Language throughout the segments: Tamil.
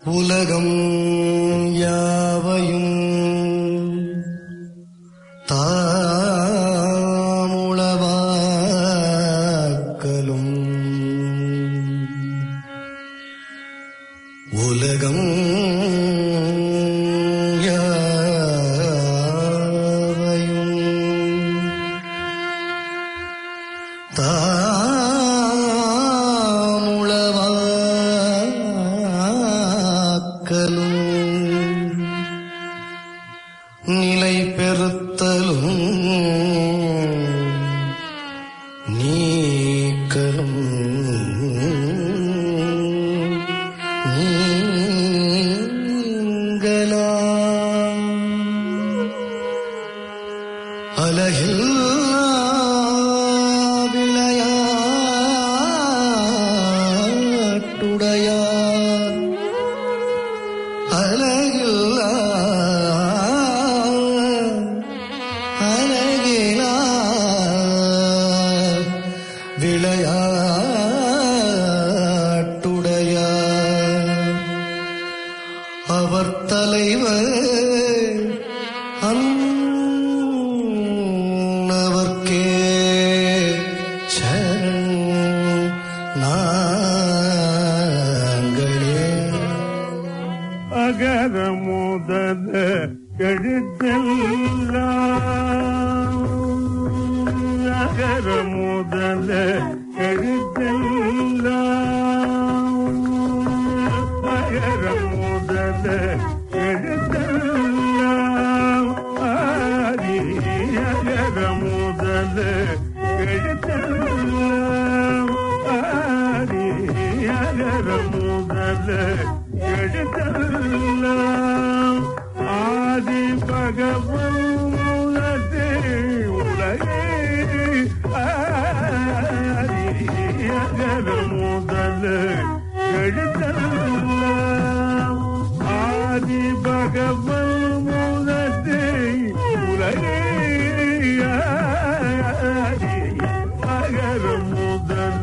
உலகம் யாவையும் தாமுளவாக்கலும் உலகம் யாவையும் தாமுளவாக்கலும் நிலை பெறுத்தலும் நீக்கலும் நீங்களாம் அலகில்லா விளையாட்டுடையார் அலகில்லா அலகிலா விளையாட்டுடையார் அவர் தலைவர் அன்னவர்க்கே சரண் நாங்களே அகர முதல எழுத்தெல்லாம் அகர முதல எழுத்தெல்லாம் அகர முதல எழுத்தெல்லாம் ஆதி அகர முதல எழுத்தெல்லாம் ஆதி அகர முதல எழுத்தெல்லாம் ஆதி பகவன் முதலே உலகே ஆதி அகர முதல எழுத்தெல்லாம் ஆதி பகவன் முதலே உலகே ஆதி அகர முதல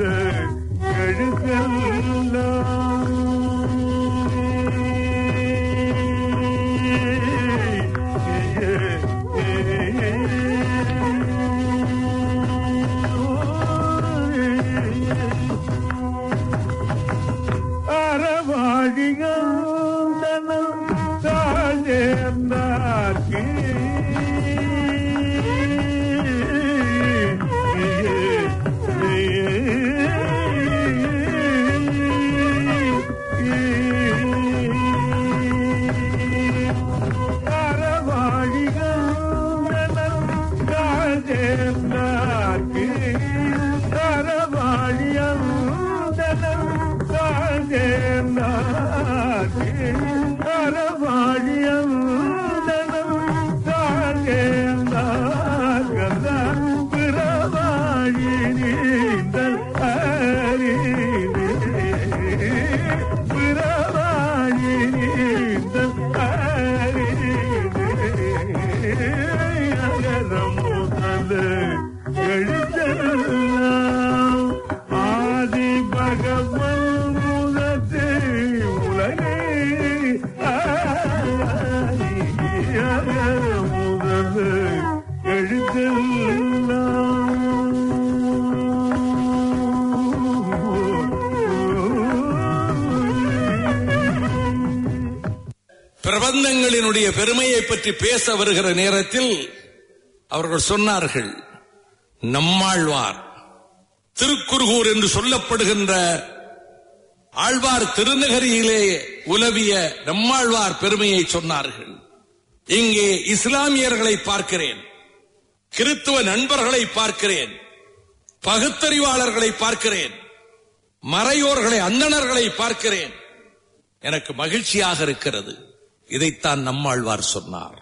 எழுதலாம் ஆதி பகவன் முதலே உலகே ஆதி முதலே எழுதலாம் பிரபந்தங்களினுடைய பெருமையை பற்றி பேச வருகிற நேரத்தில் அவர்கள் சொன்னார்கள் நம்மாழ்வார் திருக்குறுகூர் என்று சொல்லப்படுகின்ற ஆழ்வார் திருநகரியிலே உலவிய நம்மாழ்வார் பெருமையை சொன்னார்கள் இங்கே இஸ்லாமியர்களை பார்க்கிறேன் கிறித்துவ நண்பர்களை பார்க்கிறேன் பகுத்தறிவாளர்களை பார்க்கிறேன் மறையோர்களை அந்தணர்களை பார்க்கிறேன் எனக்கு மகிழ்ச்சியாக இருக்கிறது இதைத்தான் நம்மாழ்வார் சொன்னார்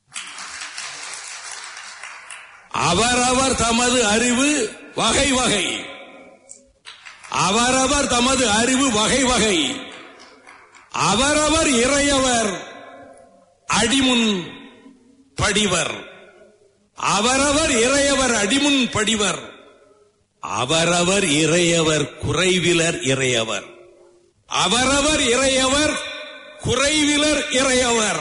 அவரவர் தமது அறிவு வகை வகை அவரவர் தமது அறிவு வகை வகை அவரவர் இறையவர் அடிமுன் படிவர் அவரவர் இறையவர் அடிமுன் படிவர் அவரவர் இறையவர் குறைவிலர் இறையவர் அவரவர் இறையவர் குறைவிலர் இறையவர்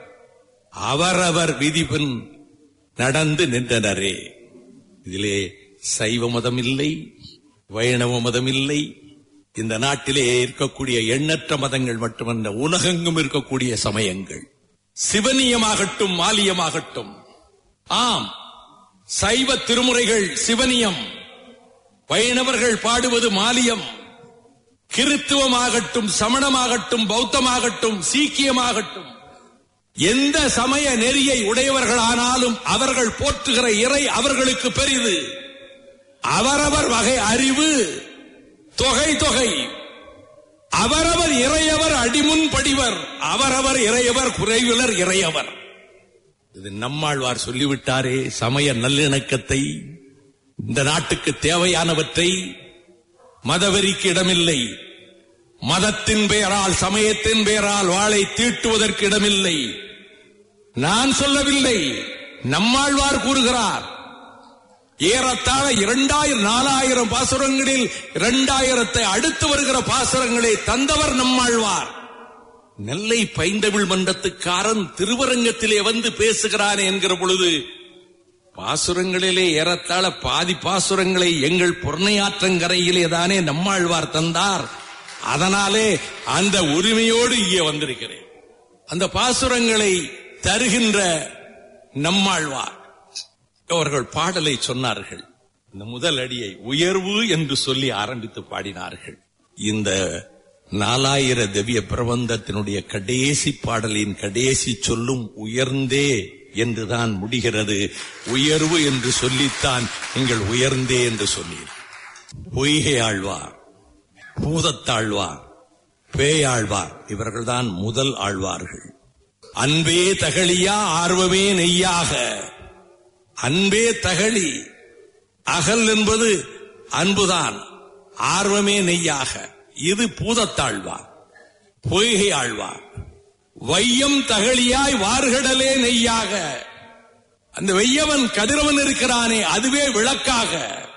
அவரவர் விதிபின் நடந்து நின்றனரே இதிலே சைவ மதம் இல்லை வைணவ மதம் இல்லை இந்த நாட்டிலே இருக்கக்கூடிய எண்ணற்ற மதங்கள் மட்டுமல்ல உலகெங்கும் இருக்கக்கூடிய சமயங்கள் சிவனியமாகட்டும் மாலியமாகட்டும் ஆம் சைவ திருமுறைகள் சிவனியம் வைணவர்கள் பாடுவது மாலியம் கிறித்துவமாகட்டும் சமணமாகட்டும் பௌத்தமாகட்டும் சீக்கியமாகட்டும் எந்த சமய நெறியை உடையவர்களானாலும் அவர்கள் போற்றுகிற இறை அவர்களுக்கு பெரிது அவரவர் வகை அறிவு தொகை தொகை அவரவர் இறையவர் அடிமுன் படிவர் அவரவர் இறையவர் குறைவிலர் இறையவர் இது நம்மாழ்வார் சொல்லிவிட்டாரே சமய நல்லிணக்கத்தை இந்த நாட்டுக்கு தேவையானவற்றை மதவெறிக்கு இடமில்லை மதத்தின் பெயரால் சமயத்தின் பெயரால் வாளை தீட்டுவதற்கு இடமில்லை நான் சொல்லவில்லை நம்மாழ்வார் கூறுகிறார் ஏறத்தாழ இரண்டாயிரம் நாலாயிரம் பாசுரங்களில் இரண்டாயிரத்தை அடுத்து வருகிற பாசுரங்களை தந்தவர் நம்மாழ்வார் நெல்லை பைந்தமிழ் மன்றத்துக்காரன் திருவரங்கத்திலே வந்து பேசுகிறான் என்கிற பொழுது பாசுரங்களிலே ஏறத்தாழ பாதி பாசுரங்களை எங்கள் பொன்னையாற்றங்கரையிலே தானே நம்மாழ்வார் தந்தார் அதனாலே அந்த உரிமையோடு இங்கே வந்திருக்கிறேன் அந்த பாசுரங்களை தருகின்ற நம்மாழ்வார் அவர்கள் பாடலை சொன்னார்கள் இந்த முதல் அடியை உயர்வு என்று சொல்லி ஆரம்பித்து பாடினார்கள் இந்த நாலாயிர திவ்ய பிரபந்தத்தினுடைய கடைசி பாடலின் கடைசி சொல்லும் உயர்ந்தே என்றுதான் முடிகிறது உயர்வு என்று சொல்லித்தான் நீங்கள் உயர்ந்தே என்று சொல்லீர் பொய்கை ஆழ்வார் பூதத்தாழ்வார் பேயாழ்வார் இவர்கள்தான் முதல் ஆழ்வார்கள் அன்பே தகழியா ஆர்வமே நெய்யாக அன்பே தகழி அகல் என்பது அன்புதான் ஆர்வமே நெய்யாக இது பூதத்தாழ்வார் பொய்கை ஆழ்வார் வையம் தகழியாய் வார்கடலே நெய்யாக அந்த வெய்யவன் கதிரவன் இருக்கிறானே அதுவே விளக்காக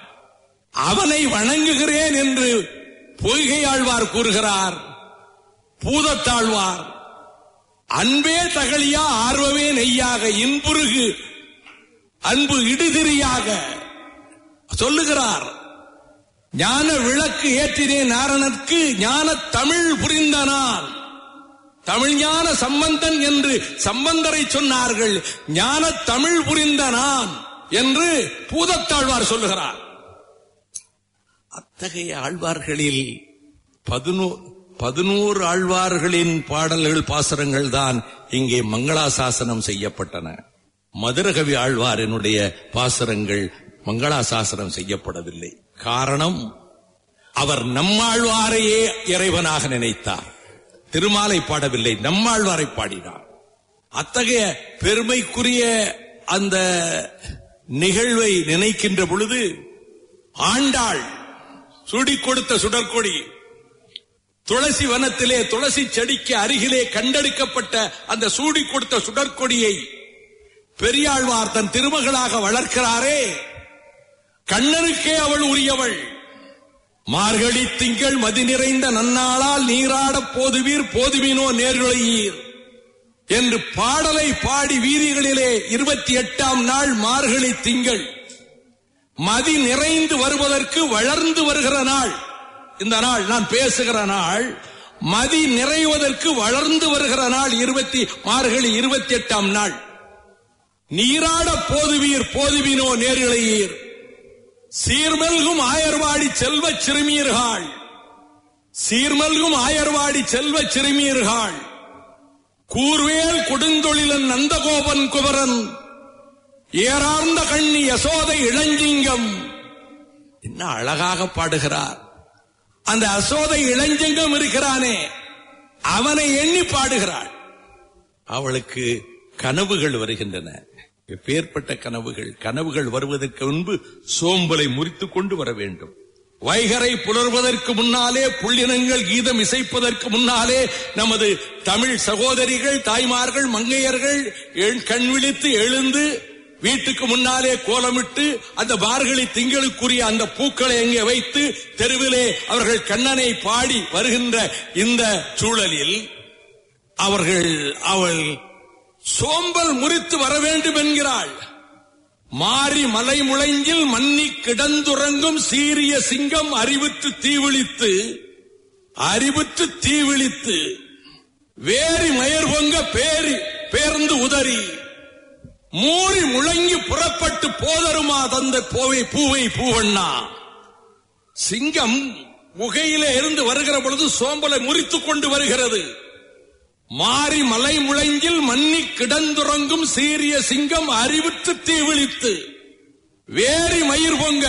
அவனை வணங்குகிறேன் என்று பொய்கை ஆழ்வார் கூறுகிறார் பூதத்தாழ்வார் அன்பே தகழியா ஆர்வமே நெய்யாக இன்புருகு அன்பு இடுதிரியாக சொல்லுகிறார் ஞான விளக்கு ஏற்றினேன் நாரணனுக்கு ஞான தமிழ் புரிந்த நான் தமிழ் ஞான சம்பந்தன் என்று சம்பந்தரை சொன்னார்கள் ஞான தமிழ் புரிந்த நான் என்று பூதத்தாழ்வார் சொல்லுகிறார் அத்தகைய ஆழ்வார்களில் பதினோரு பதினோரு ஆழ்வார்களின் பாடல்கள் பாசரங்கள் தான் இங்கே மங்களாசாசனம் செய்யப்பட்டன மதுரகவி ஆழ்வாரினுடைய பாசரங்கள் மங்களாசாசனம் செய்யப்படவில்லை காரணம் அவர் நம்மாழ்வாரையே இறைவனாக நினைத்தார் திருமாலை பாடவில்லை நம்மாழ்வாரை பாடினார் அத்தகைய பெருமைக்குரிய அந்த நிகழ்வை நினைக்கின்ற பொழுது ஆண்டாள் சுடிக் கொடுத்த சுடற்கொடி துளசி வனத்திலே துளசி செடிக்கு அருகிலே கண்டெடுக்கப்பட்ட அந்த சூடி கொடுத்த சுடற்கொடியை பெரியாழ்வார் தன் திருமகளாக வளர்க்கிறாரே கண்ணனுக்கே அவள் உரியவள் மார்கழி திங்கள் மதி நிறைந்த நன்னாளால் நீராடப் போதுவீர் போதுவினோ நேர்கொளையீர் என்று பாடலை பாடி வீதிகளிலே இருபத்தி எட்டாம் நாள் மார்கழி திங்கள் மதி நிறைந்து வருவதற்கு வளர்ந்து வருகிற நாள் இந்த நாள் நான் பேசுகிற நாள் மதி நிறைவதற்கு வளர்ந்து வருகிற நாள் இருபத்தி மார்கழி இருபத்தி எட்டாம் நாள் நீராட போதுவீர் போதுவினோ நேரிழையீர் சீர்மல்கும் ஆயர்வாடி செல்வச் சிறுமியர்கள் சீர்மல்கும் ஆயர்வாடி செல்வச் சிறுமியர்கள் கூர்வேல் கொடுந்தொழிலன் நந்தகோபன் குமரன் ஏறார்ந்த கண்ணி யசோதை இளஞ்சிங்கம் என்ன அழகாக பாடுகிறார் அந்த அசோதை இளஞ்சிங்கம் இருக்கிறானே அவனை எண்ணி பாடுகிறாள் அவளுக்கு கனவுகள் வருகின்றன எப்பேற்பட்ட கனவுகள் கனவுகள் வருவதற்கு முன்பு சோம்பலை முறித்துக் கொண்டு வர வேண்டும் வைகரை புலர்வதற்கு முன்னாலே புள்ளினங்கள் கீதம் இசைப்பதற்கு முன்னாலே நமது தமிழ் சகோதரிகள் தாய்மார்கள் மங்கையர்கள் எழு- கண் விழித்து எழுந்து வீட்டுக்கு முன்னாலே கோலமிட்டு அந்த மார்கழி திங்களுக்குரிய அந்த பூக்களை அங்கே வைத்து தெருவிலே அவர்கள் கண்ணனை பாடி வருகின்ற இந்த சூழலில் அவர்கள் அவள் சோம்பல் முறித்து வர வேண்டும் என்கிறாள் மாறி மலை முழங்கில் மன்னி கிடந்துறங்கும் சீரிய சிங்கம் அறிவுற்று தீவிழித்து அறிவுற்று தீவிழித்து வேரி மயர் பொங்க பேரி பேர்ந்து உதறி மூறி முழங்கி புறப்பட்டு போதருமா தந்த போவை பூவை பூவண்ணா சிங்கம் குகையிலே இருந்து வருகிற பொழுது சோம்பலை முறித்துக் கொண்டு வருகிறது மாறி மலை முழங்கில் மன்னி கிடந்துறங்கும் சீரிய சிங்கம் அறிவுற்று தீவிழித்து வேரி மயிர் பொங்க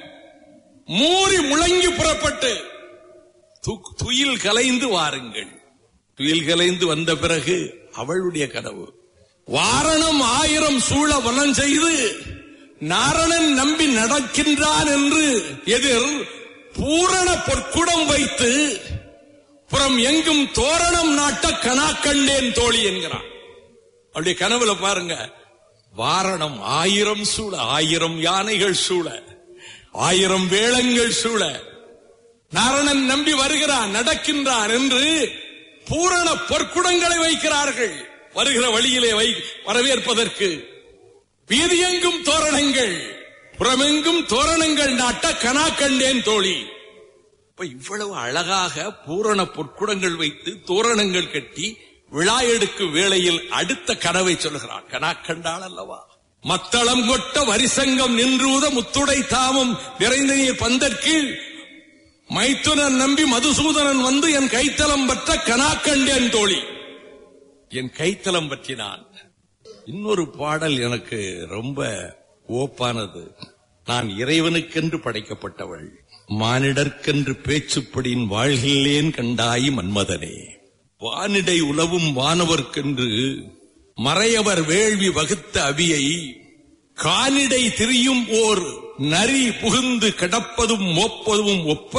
மூறி முழங்கி புறப்பட்டு து- துயில் கலைந்து வாருங்கள் துயில் கலைந்து வந்த பிறகு அவளுடைய கனவு வாரணம் ஆயிரம் சூழ வனம் செய்து நாரணன் நம்பி நடக்கின்றான் என்று எதிர் பூரண பொற்குடம் வைத்து புறம் எங்கும் தோரணம் நாட்ட கனா கண்டேன் தோழி என்கிறான் அவருடைய கனவுல பாருங்க வாரணம் ஆயிரம் சூழ ஆயிரம் யானைகள் சூழ ஆயிரம் வேளங்கள் சூழ நாரணன் நம்பி வருகிறான் நடக்கின்றான் என்று பூரண பொற்குடங்களை வைக்கிறார்கள் வருகிற வழியிலே வை வரவேற்பதற்கு வீதியெங்கும் தோரணங்கள் புறமெங்கும் தோரணங்கள் நாட்ட கனா கண்டேன் தோழி இப்ப இவ்வளவு அழகாக பூரண பொற்குடங்கள் வைத்து தோரணங்கள் கட்டி விழா எடுக்கும் வேளையில் அடுத்த கனவை சொல்கிறான் கனா கண்டாள் அல்லவா மத்தளம் கொட்ட வரிசங்கம் நின்றூத முத்துடை தாமம் நிறைந்த நீர் பந்தற்கீழ் மைத்துனன் நம்பி மதுசூதனன் வந்து என் கைத்தலம் பற்ற கனா கண்டேன் தோழி என் கைத்தலம் பற்றினான் இன்னொரு பாடல் எனக்கு ரொம்ப ஓப்பானது நான் இறைவனுக்கென்று படைக்கப்பட்டவள் மானிடர்க்கென்று பேச்சுப்படியின் வாழ்கில்லேன் கண்டாய் மன்மதனே வானிடை உலவும் வானவர்க்கென்று மறையவர் வேள்வி வகுத்த அவியை கானிடை திரியும் ஓர் நரி புகுந்து கிடப்பதும் மோப்பதும் ஒப்ப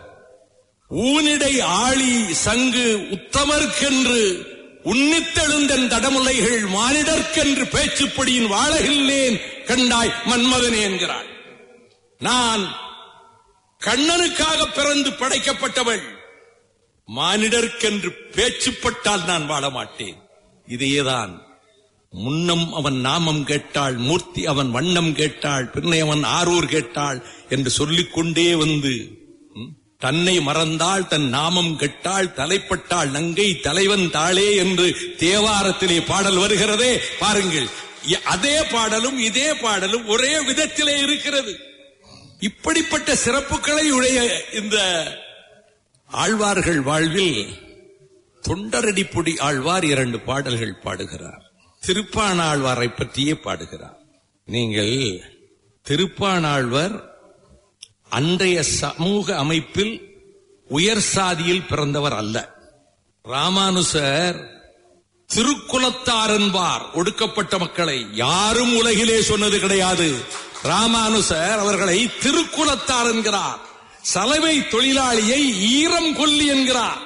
ஊனிடை ஆழி சங்கு உத்தமர்க்கென்று உன்னித்தெழுந்தன் தடமுலைகள் மானிடர்க்கென்று பேச்சுப்படியின் வாழகில்லேன் கண்டாய் மன்மதனே என்கிறாள் நான் கண்ணனுக்காக பிறந்து படைக்கப்பட்டவள் மானிடர்க்கென்று பேச்சுப்பட்டால் நான் வாழ மாட்டேன் இதையேதான் முன்னம் அவன் நாமம் கேட்டாள் மூர்த்தி அவன் வண்ணம் கேட்டாள் பின்னை அவன் ஆரூர் கேட்டாள் என்று சொல்லிக்கொண்டே வந்து ம், தன்னை மறந்தாள் தன் நாமம் கெட்டாள் தலைப்பட்டாள் நங்கை தலைவன் தாளே என்று தேவாரத்திலே பாடல் வருகிறதே பாருங்கள் இ- அதே பாடலும் இதே பாடலும் ஒரே விதத்திலே இருக்கிறது இப்படிப்பட்ட சிறப்புகளை உடைய இந்த ஆழ்வார்கள் வாழ்வில் தொண்டரடிப்புடி ஆழ்வார் இரண்டு பாடல்கள் பாடுகிறார் திருப்பாணாழ்வாரை பற்றியே பாடுகிறார் நீங்கள் திருப்பாணாழ்வர் அன்றைய சமூக அமைப்பில் உயர் சாதியில் பிறந்தவர் அல்ல ராமானுசர் திருக்குலத்தார் என்பார் ஒடுக்கப்பட்ட மக்களை யாரும் உலகிலே சொன்னது கிடையாது ராமானுசர் அவர்களை திருக்குலத்தார் என்கிறார் சலவை தொழிலாளியை ஈரம் கொல்லி என்கிறார்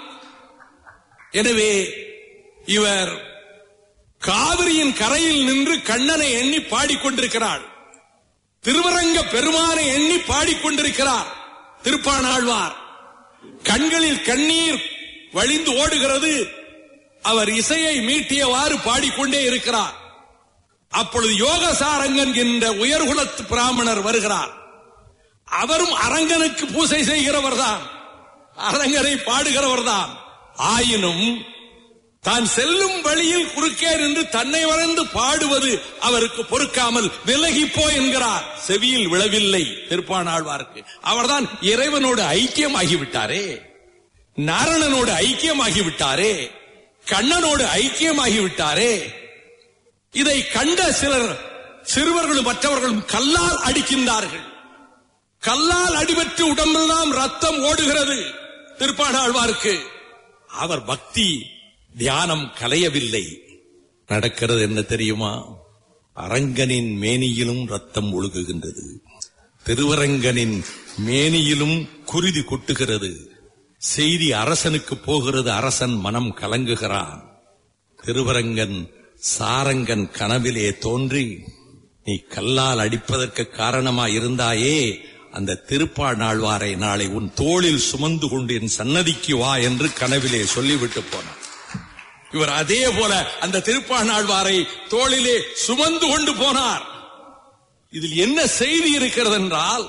எனவே இவர் காவிரியின் கரையில் நின்று கண்ணனை எண்ணி பாடிக்கொண்டிருக்கிறாள் திருவரங்க பெருமானை எண்ணி பாடிக்கொண்டிருக்கிறார் திருப்பாணாழ்வார் கண்களில் கண்ணீர் வழிந்து ஓடுகிறது அவர் இசையை மீட்டியவாறு பாடிக்கொண்டே இருக்கிறார் அப்பொழுது யோகசாரங்கன் என்ற உயர்குலத்து பிராமணர் வருகிறார் அவரும் அரங்கனுக்கு பூசை செய்கிறவர்தான் அரங்கனை பாடுகிறவர்தான் ஆயினும் தான் செல்லும் வழியில் குறுக்கே நின்று தன்னை வளர்ந்து பாடுவது அவருக்கு பொறுக்காமல் விலகிப்போ என்கிறார் செவியில் விழவில்லை திருப்பாணாழ்வாருக்கு அவர்தான் இறைவனோடு ஐக்கியமாகிவிட்டாரே நாரணனோடு ஐக்கியமாகிவிட்டாரே கண்ணனோடு ஐக்கியமாகிவிட்டாரே இதை கண்ட சிலர் சிறுவர்களும் மற்றவர்களும் கல்லால் அடிக்கின்றார்கள் கல்லால் அடிபட்டு உடம்பெல்லாம் ரத்தம் ஓடுகிறது திருப்பாணாழ்வாருக்கு அவர் பக்தி தியானம் கலையவில்லை நடக்கிறது என்ன தெரியுமா அரங்கனின் மேனியிலும் ரத்தம் ஒழுகுகின்றது திருவரங்கனின் மேனியிலும் குருதி கொட்டுகிறது செய்தி அரசனுக்கு போகிறது அரசன் மனம் கலங்குகிறான் திருவரங்கன் சாரங்கன் கனவிலே தோன்றி நீ கல்லால் அடிப்பதற்கு காரணமாய் இருந்தாயே அந்த திருப்பாணாழ்வாரை நாளை உன் தோளில் சுமந்து கொண்டு என் சன்னதிக்கு வா என்று கனவிலே சொல்லிவிட்டு போனான் இவர் அதே போல அந்த திருப்பாணாழ்வாரை தோளிலே சுமந்து கொண்டு போனார் இதில் என்ன செய்தி இருக்கிறது என்றால்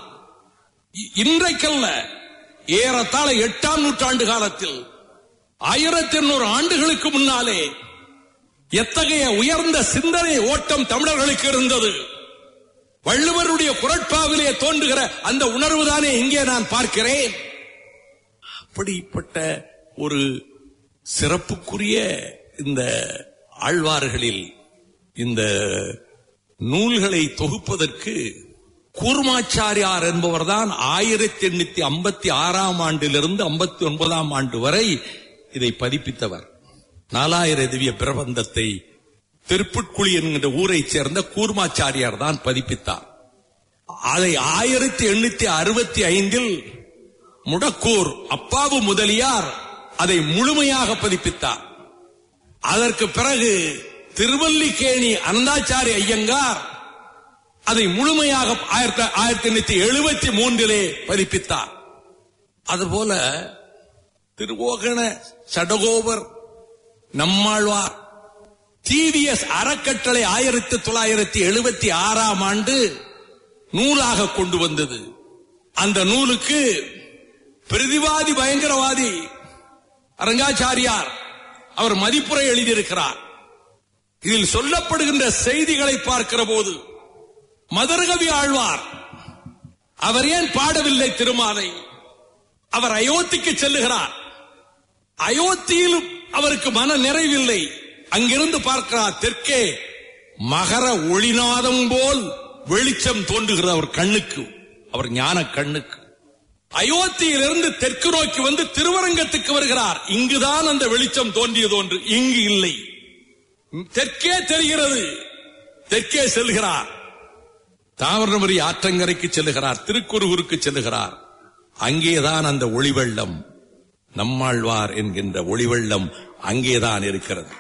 இ- இன்றைக்கல்ல ஏறத்தாழ எட்டாம் நூற்றாண்டு காலத்தில் ஆயிரத்தி எண்ணூறு ஆண்டுகளுக்கு முன்னாலே எத்தகைய உயர்ந்த சிந்தனை ஓட்டம் தமிழர்களுக்கு இருந்தது வள்ளுவருடைய குரட்பாவிலே தோன்றுகிற அந்த உணர்வுதானே இங்கே நான் பார்க்கிறேன் அப்படிப்பட்ட ஒரு சிறப்புக்குரிய இந்த ஆழ்வார்களில் இந்த நூல்களை தொகுப்பதற்கு கூர்மாச்சாரியார் என்பவர்தான் ஆயிரத்தி எண்ணூத்தி ஐம்பத்தி ஆறாம் ஆண்டிலிருந்து ஐம்பத்தி ஒன்பதாம் ஆண்டு வரை இதை பதிப்பித்தவர் நாலாயிர திவ்ய பிரபந்தத்தை திருப்புட்குழி என்கின்ற ஊரைச் சேர்ந்த கூர்மாச்சாரியார் தான் பதிப்பித்தார் அதை ஆயிரத்தி எண்ணூத்தி அறுபத்தி ஐந்தில் முடக்கூர் அப்பாவு முதலியார் அதை முழுமையாக பதிப்பித்தார் அதற்கு பிறகு திருவல்லிக்கேணி அனந்தாச்சாரி ஐயங்கார் அதை முழுமையாக ஆயிரத்தி ஆயிரத்தி எண்ணூத்தி எழுபத்தி மூன்றிலே பதிப்பித்தார் அதுபோல திருவோகண சடகோபர் நம்மாழ்வார் டிவிஎஸ் அறக்கட்டளை ஆயிரத்தி தொள்ளாயிரத்தி எழுபத்தி ஆறாம் ஆண்டு நூலாக கொண்டு வந்தது அந்த நூலுக்கு பிரதிவாதி பயங்கரவாதி அரங்காச்சாரியார் அவர் மதிப்புரை எழுதியிருக்கிறார் இதில் சொல்லப்படுகின்ற செய்திகளை பார்க்கிற போது மதுரகவி ஆழ்வார் அவர் ஏன் பாடவில்லை திருமாலை அவர் அயோத்திக்கு செல்லுகிறார் அயோத்தியிலும் அவருக்கு மன நிறைவில்லை அங்கிருந்து பார்க்கிறார் தெற்கே மகர ஒளிநாதம் போல் வெளிச்சம் தோன்றுகிறது அவர் கண்ணுக்கு அவர் ஞான கண்ணுக்கு அயோத்தியிலிருந்து தெற்கு நோக்கி வந்து திருவரங்கத்துக்கு வருகிறார் இங்குதான் அந்த வெளிச்சம் தோன்றியது ஒன்று இங்கு இல்லை தெற்கே தெரிகிறது தெற்கே செல்கிறார் தாமிரபுரி ஆற்றங்கரைக்கு செல்லுகிறார் திருக்குறுகூருக்கு செல்லுகிறார் அங்கேதான் அந்த ஒளிவெள்ளம் நம்மாழ்வார் என்கின்ற ஒளிவெள்ளம் அங்கேதான் இருக்கிறது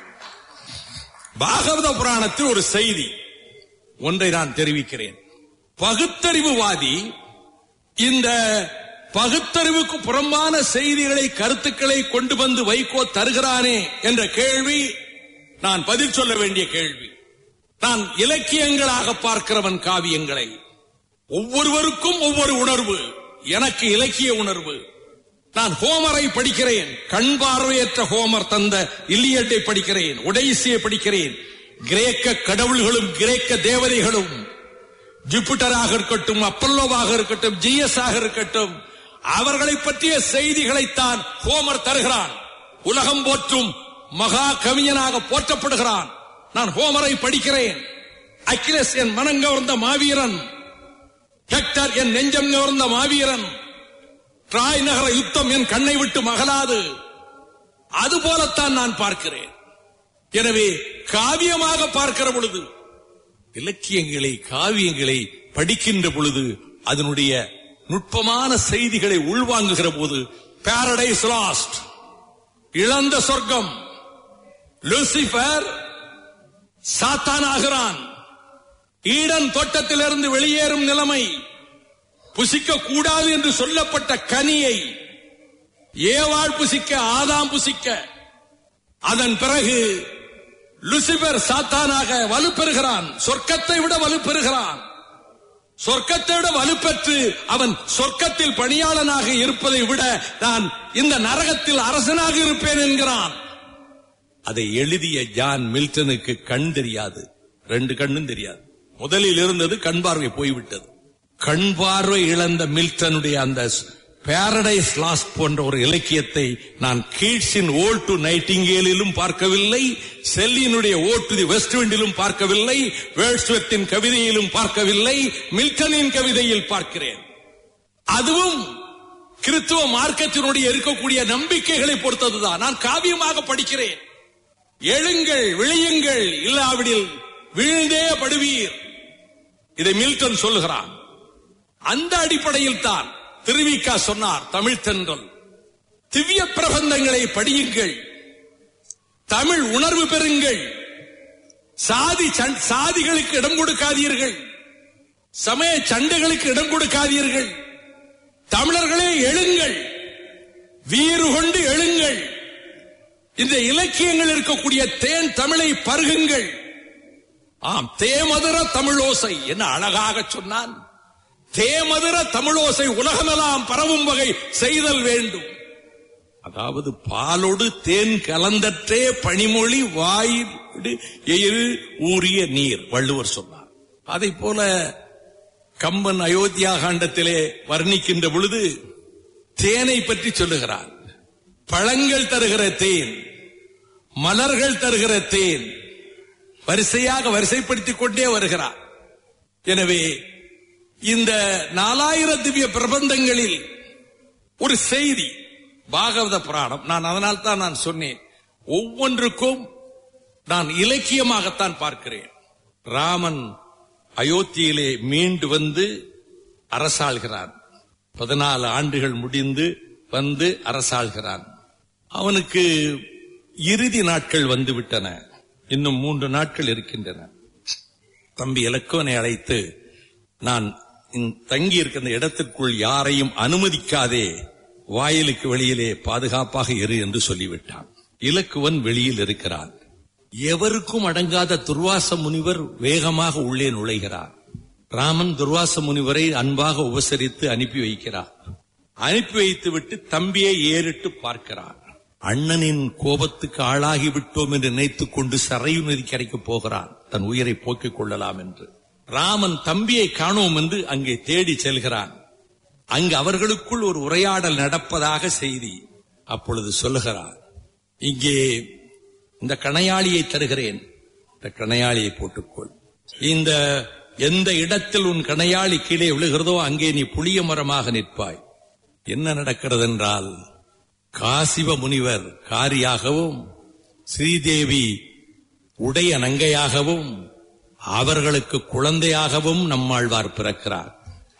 பாகவத புராணத்தில் ஒரு செய்தி ஒன்றை நான் தெரிவிக்கிறேன் பகுத்தறிவுவாதி இந்த பகுத்தறிவுக்கு புறம்பான செய்திகளை கருத்துக்களை கொண்டு வந்து வைகோ தருகிறானே என்ற கேள்வி நான் பதில் சொல்ல வேண்டிய கேள்வி நான் இலக்கியங்களாக பார்க்கிறவன் காவியங்களை ஒவ்வொருவருக்கும் ஒவ்வொரு உணர்வு எனக்கு இலக்கிய உணர்வு நான் ஹோமரை படிக்கிறேன் கண் பார்வையற்ற ஹோமர் தந்த இல்லியட்டை படிக்கிறேன் உடைசியை படிக்கிறேன் கிரேக்க கடவுள்களும் கிரேக்க தேவதைகளும் ஜூபிட்டராக இருக்கட்டும் அப்பல்லோவாக இருக்கட்டும் ஜிஎஸ் ஆக இருக்கட்டும் அவர்களை பற்றிய செய்திகளைத்தான் ஹோமர் தருகிறான் உலகம் போற்றும் மகா கவிஞனாக போற்றப்படுகிறான் நான் ஹோமரை படிக்கிறேன் அகிலஸ் என் மனங்கவர்ந்த மாவீரன் ஹெக்டர் என் நெஞ்சம் கவர்ந்த மாவீரன் ட்ராய் நகர யுத்தம் என் கண்ணை விட்டு மகளாது அதுபோலத்தான் நான் பார்க்கிறேன் எனவே காவியமாக பார்க்கிற பொழுது இலக்கியங்களை காவியங்களை படிக்கின்ற பொழுது அதனுடைய நுட்பமான செய்திகளை உள்வாங்குகிற போது பாரடைஸ் லாஸ்ட் இழந்த சொர்க்கம் லூசிபர் சாத்தானாகிறான் ஈடன் தோட்டத்திலிருந்து வெளியேறும் நிலைமை புசிக்க கூடாது என்று சொல்லப்பட்ட கனியை ஏவாள் புசிக்க ஆதாம் புசிக்க அதன் பிறகு லுசிபர் சாத்தானாக வலுப்பெறுகிறான் சொர்க்கத்தை விட வலுப்பெறுகிறான் சொர்க்கத்தை விட வலுப்பெற்று அவன் சொர்க்கத்தில் பணியாளனாக இருப்பதை விட நான் இந்த நரகத்தில் அரசனாக இருப்பேன் என்கிறான் அதை எழுதிய ஜான் மில்டனுக்கு கண் தெரியாது ரெண்டு கண்ணும் தெரியாது முதலில் இருந்தது கண் பார்வை போய்விட்டது கண் பார்வை இழந்த மில்டனுடைய அந்த பாரடைஸ் லாஸ்ட் போன்ற ஒரு இலக்கியத்தை நான் கீழ்ஸின் ஓல் டு நைட்டிங்கேலிலும் பார்க்கவில்லை செல்லியினுடைய ஓ டு தி வெஸ்ட் விண்டிலும் பார்க்கவில்லை வேர்ஸ்வெத்தின் கவிதையிலும் பார்க்கவில்லை மில்டனின் கவிதையில் பார்க்கிறேன் அதுவும் கிறித்துவ மார்க்கத்தினுடைய இருக்கக்கூடிய நம்பிக்கைகளை பொறுத்ததுதான் நான் காவியமாக படிக்கிறேன் எழுங்கள் விழியுங்கள் இல்லாவிடில் வீழ்ந்தே படுவீர் இதை மில்டன் சொல்லுகிறான் அந்த அடிப்படையில் தான் திருவிக்கா சொன்னார் தமிழ் தென்றல் திவ்ய பிரபந்தங்களை படியுங்கள் தமிழ் உணர்வு பெறுங்கள் சாதி சண்- சாதிகளுக்கு இடம் கொடுக்காதீர்கள் சமய சண்டைகளுக்கு இடம் கொடுக்காதீர்கள் தமிழர்களே எழுங்கள் வீறு கொண்டு எழுங்கள் இந்த இலக்கியங்கள் இருக்கக்கூடிய தேன் தமிழை பருகுங்கள் ஆம் தேமதுர தமிழோசை என்ன அழகாக சொன்னான் தேமதுர தமிழோசை உலகமெல்லாம் பரவும் வகை செய்தல் வேண்டும் அதாவது பாலோடு தேன் கலந்தற்றே பனிமொழி வாயிடு எயிர் ஊறிய நீர் வள்ளுவர் சொன்னார் அதை போல கம்பன் அயோத்தியா காண்டத்திலே வர்ணிக்கின்ற பொழுது தேனை பற்றி சொல்லுகிறார் பழங்கள் தருகிற தேன் மலர்கள் தருகிற தேன் வரிசையாக வரிசைப்படுத்திக் கொண்டே வருகிறார் எனவே இந்த நாலாயிரம் திவ்ய பிரபந்தங்களில் ஒரு செய்தி பாகவத புராணம் நான் அதனால் தான் நான் சொன்னேன் ஒவ்வொன்றுக்கும் நான் இலக்கியமாகத்தான் பார்க்கிறேன் ராமன் அயோத்தியிலே மீண்டு வந்து அரசாள்கிறான் பதினாலு ஆண்டுகள் முடிந்து வந்து அரசாள்கிறான் அவனுக்கு இறுதி நாட்கள் வந்து விட்டன இன்னும் மூன்று நாட்கள் இருக்கின்றன தம்பி இலக்குவனை அழைத்து நான் இந் தங்கி இருக்கின்ற இடத்திற்குள் யாரையும் அனுமதிக்காதே வாயிலுக்கு வெளியிலே பாதுகாப்பாக இரு என்று சொல்லிவிட்டான் இலக்குவன் வெளியில் இருக்கிறான் எவருக்கும் அடங்காத துர்வாச முனிவர் வேகமாக உள்ளே நுழைகிறார் ராமன் துர்வாச முனிவரை அன்பாக உபசரித்து அனுப்பி வைக்கிறார் அனுப்பி வைத்துவிட்டு தம்பியை ஏறிட்டு பார்க்கிறார் அண்ணனின் கோபத்துக்கு ஆளாகி விட்டோம் என்று நினைத்துக் கொண்டு சரையு நதிக்கரைக்கு போகிறான் தன் உயிரை போக்கிக் கொள்ளலாம் என்று ராமன் தம்பியை காணோம் என்று அங்கே தேடி செல்கிறான் அங்கு அவர்களுக்குள் ஒரு உரையாடல் நடப்பதாக செய்தி அப்பொழுது சொல்லுகிறார் இங்கே இந்த கணையாளியை தருகிறேன் இந்த கணையாளியை போட்டுக்கொள் இந்த எந்த இடத்தில் உன் கணையாளி கீழே விழுகிறதோ அங்கே நீ புளிய மரமாக நிற்பாய் என்ன நடக்கிறது என்றால் காசிவ முனிவர் காரியாகவும் ஸ்ரீதேவி உடைய நங்கையாகவும் அவர்களுக்கு குழந்தையாகவும் நம்மாழ்வார் பிறக்கிறார்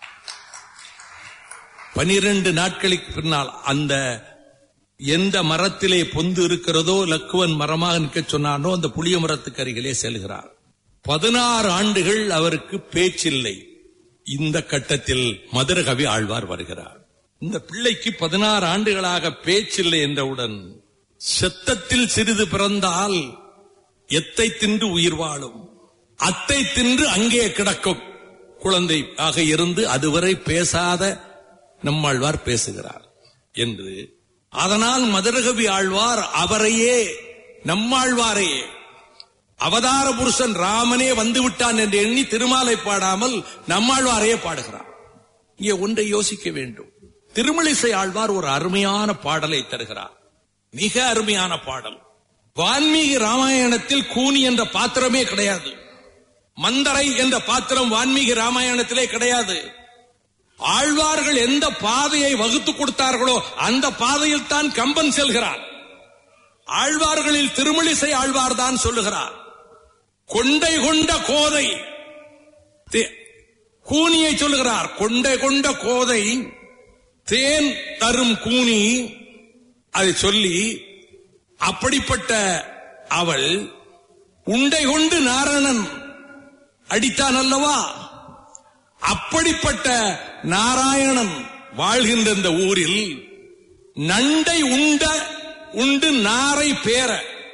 பனிரெண்டு நாட்களுக்கு பின்னால் அந்த எந்த மரத்திலே பொந்து இருக்கிறதோ லக்குவன் மரமாக நிற்க சொன்னானோ அந்த புளிய மரத்துக்கு அருகிலே செல்கிறார் பதினாறு ஆண்டுகள் அவருக்கு பேச்சில்லை இந்த கட்டத்தில் மதுரகவி ஆழ்வார் வருகிறார் இந்த பிள்ளைக்கு பதினாறு ஆண்டுகளாக பேச்சில்லை என்றவுடன் செத்தத்தில் சிறிது பிறந்தால் எத்தை தின்று உயிர் வாழும் அத்தை தின்று அங்கே கிடக்கும் குழந்தை ஆக இருந்து அதுவரை பேசாத நம்மாழ்வார் பேசுகிறார் என்று அதனால் மதுரகவி ஆழ்வார் அவரையே நம்மாழ்வாரையே அவதார புருஷன் ராமனே வந்து விட்டான் என்று எண்ணி திருமாலை பாடாமல் நம்மாழ்வாரையே பாடுகிறார் இங்கே ஒன்றை யோசிக்க வேண்டும் திருமலிசை ஆழ்வார் ஒரு அருமையான பாடலை தருகிறார் மிக அருமையான பாடல் வான்மீகி ராமாயணத்தில் கூனி என்ற பாத்திரமே கிடையாது மந்தரை என்ற பாத்திரம் வான்மீகி ராமாயணத்திலே கிடையாது ஆழ்வார்கள் எந்த பாதையை வகுத்து கொடுத்தார்களோ அந்த பாதையில் தான் கம்பன் செல்கிறார் ஆழ்வார்களில் திருமலிசை ஆழ்வார் தான் சொல்லுகிறார் கொண்டை கொண்ட கோதை தே- கூனியை சொல்லுகிறார் கொண்டை கொண்ட கோதை தேன் தரும் கூனி அதை சொல்லி அப்படிப்பட்ட அவள் உண்டை கொண்டு நாரணன் அடித்தான் அல்லவா அப்படிப்பட்ட நாராயணன் வாழ்கின்ற இந்த ஊரில் நண்டை உண்ட உண்டு நாரை பேர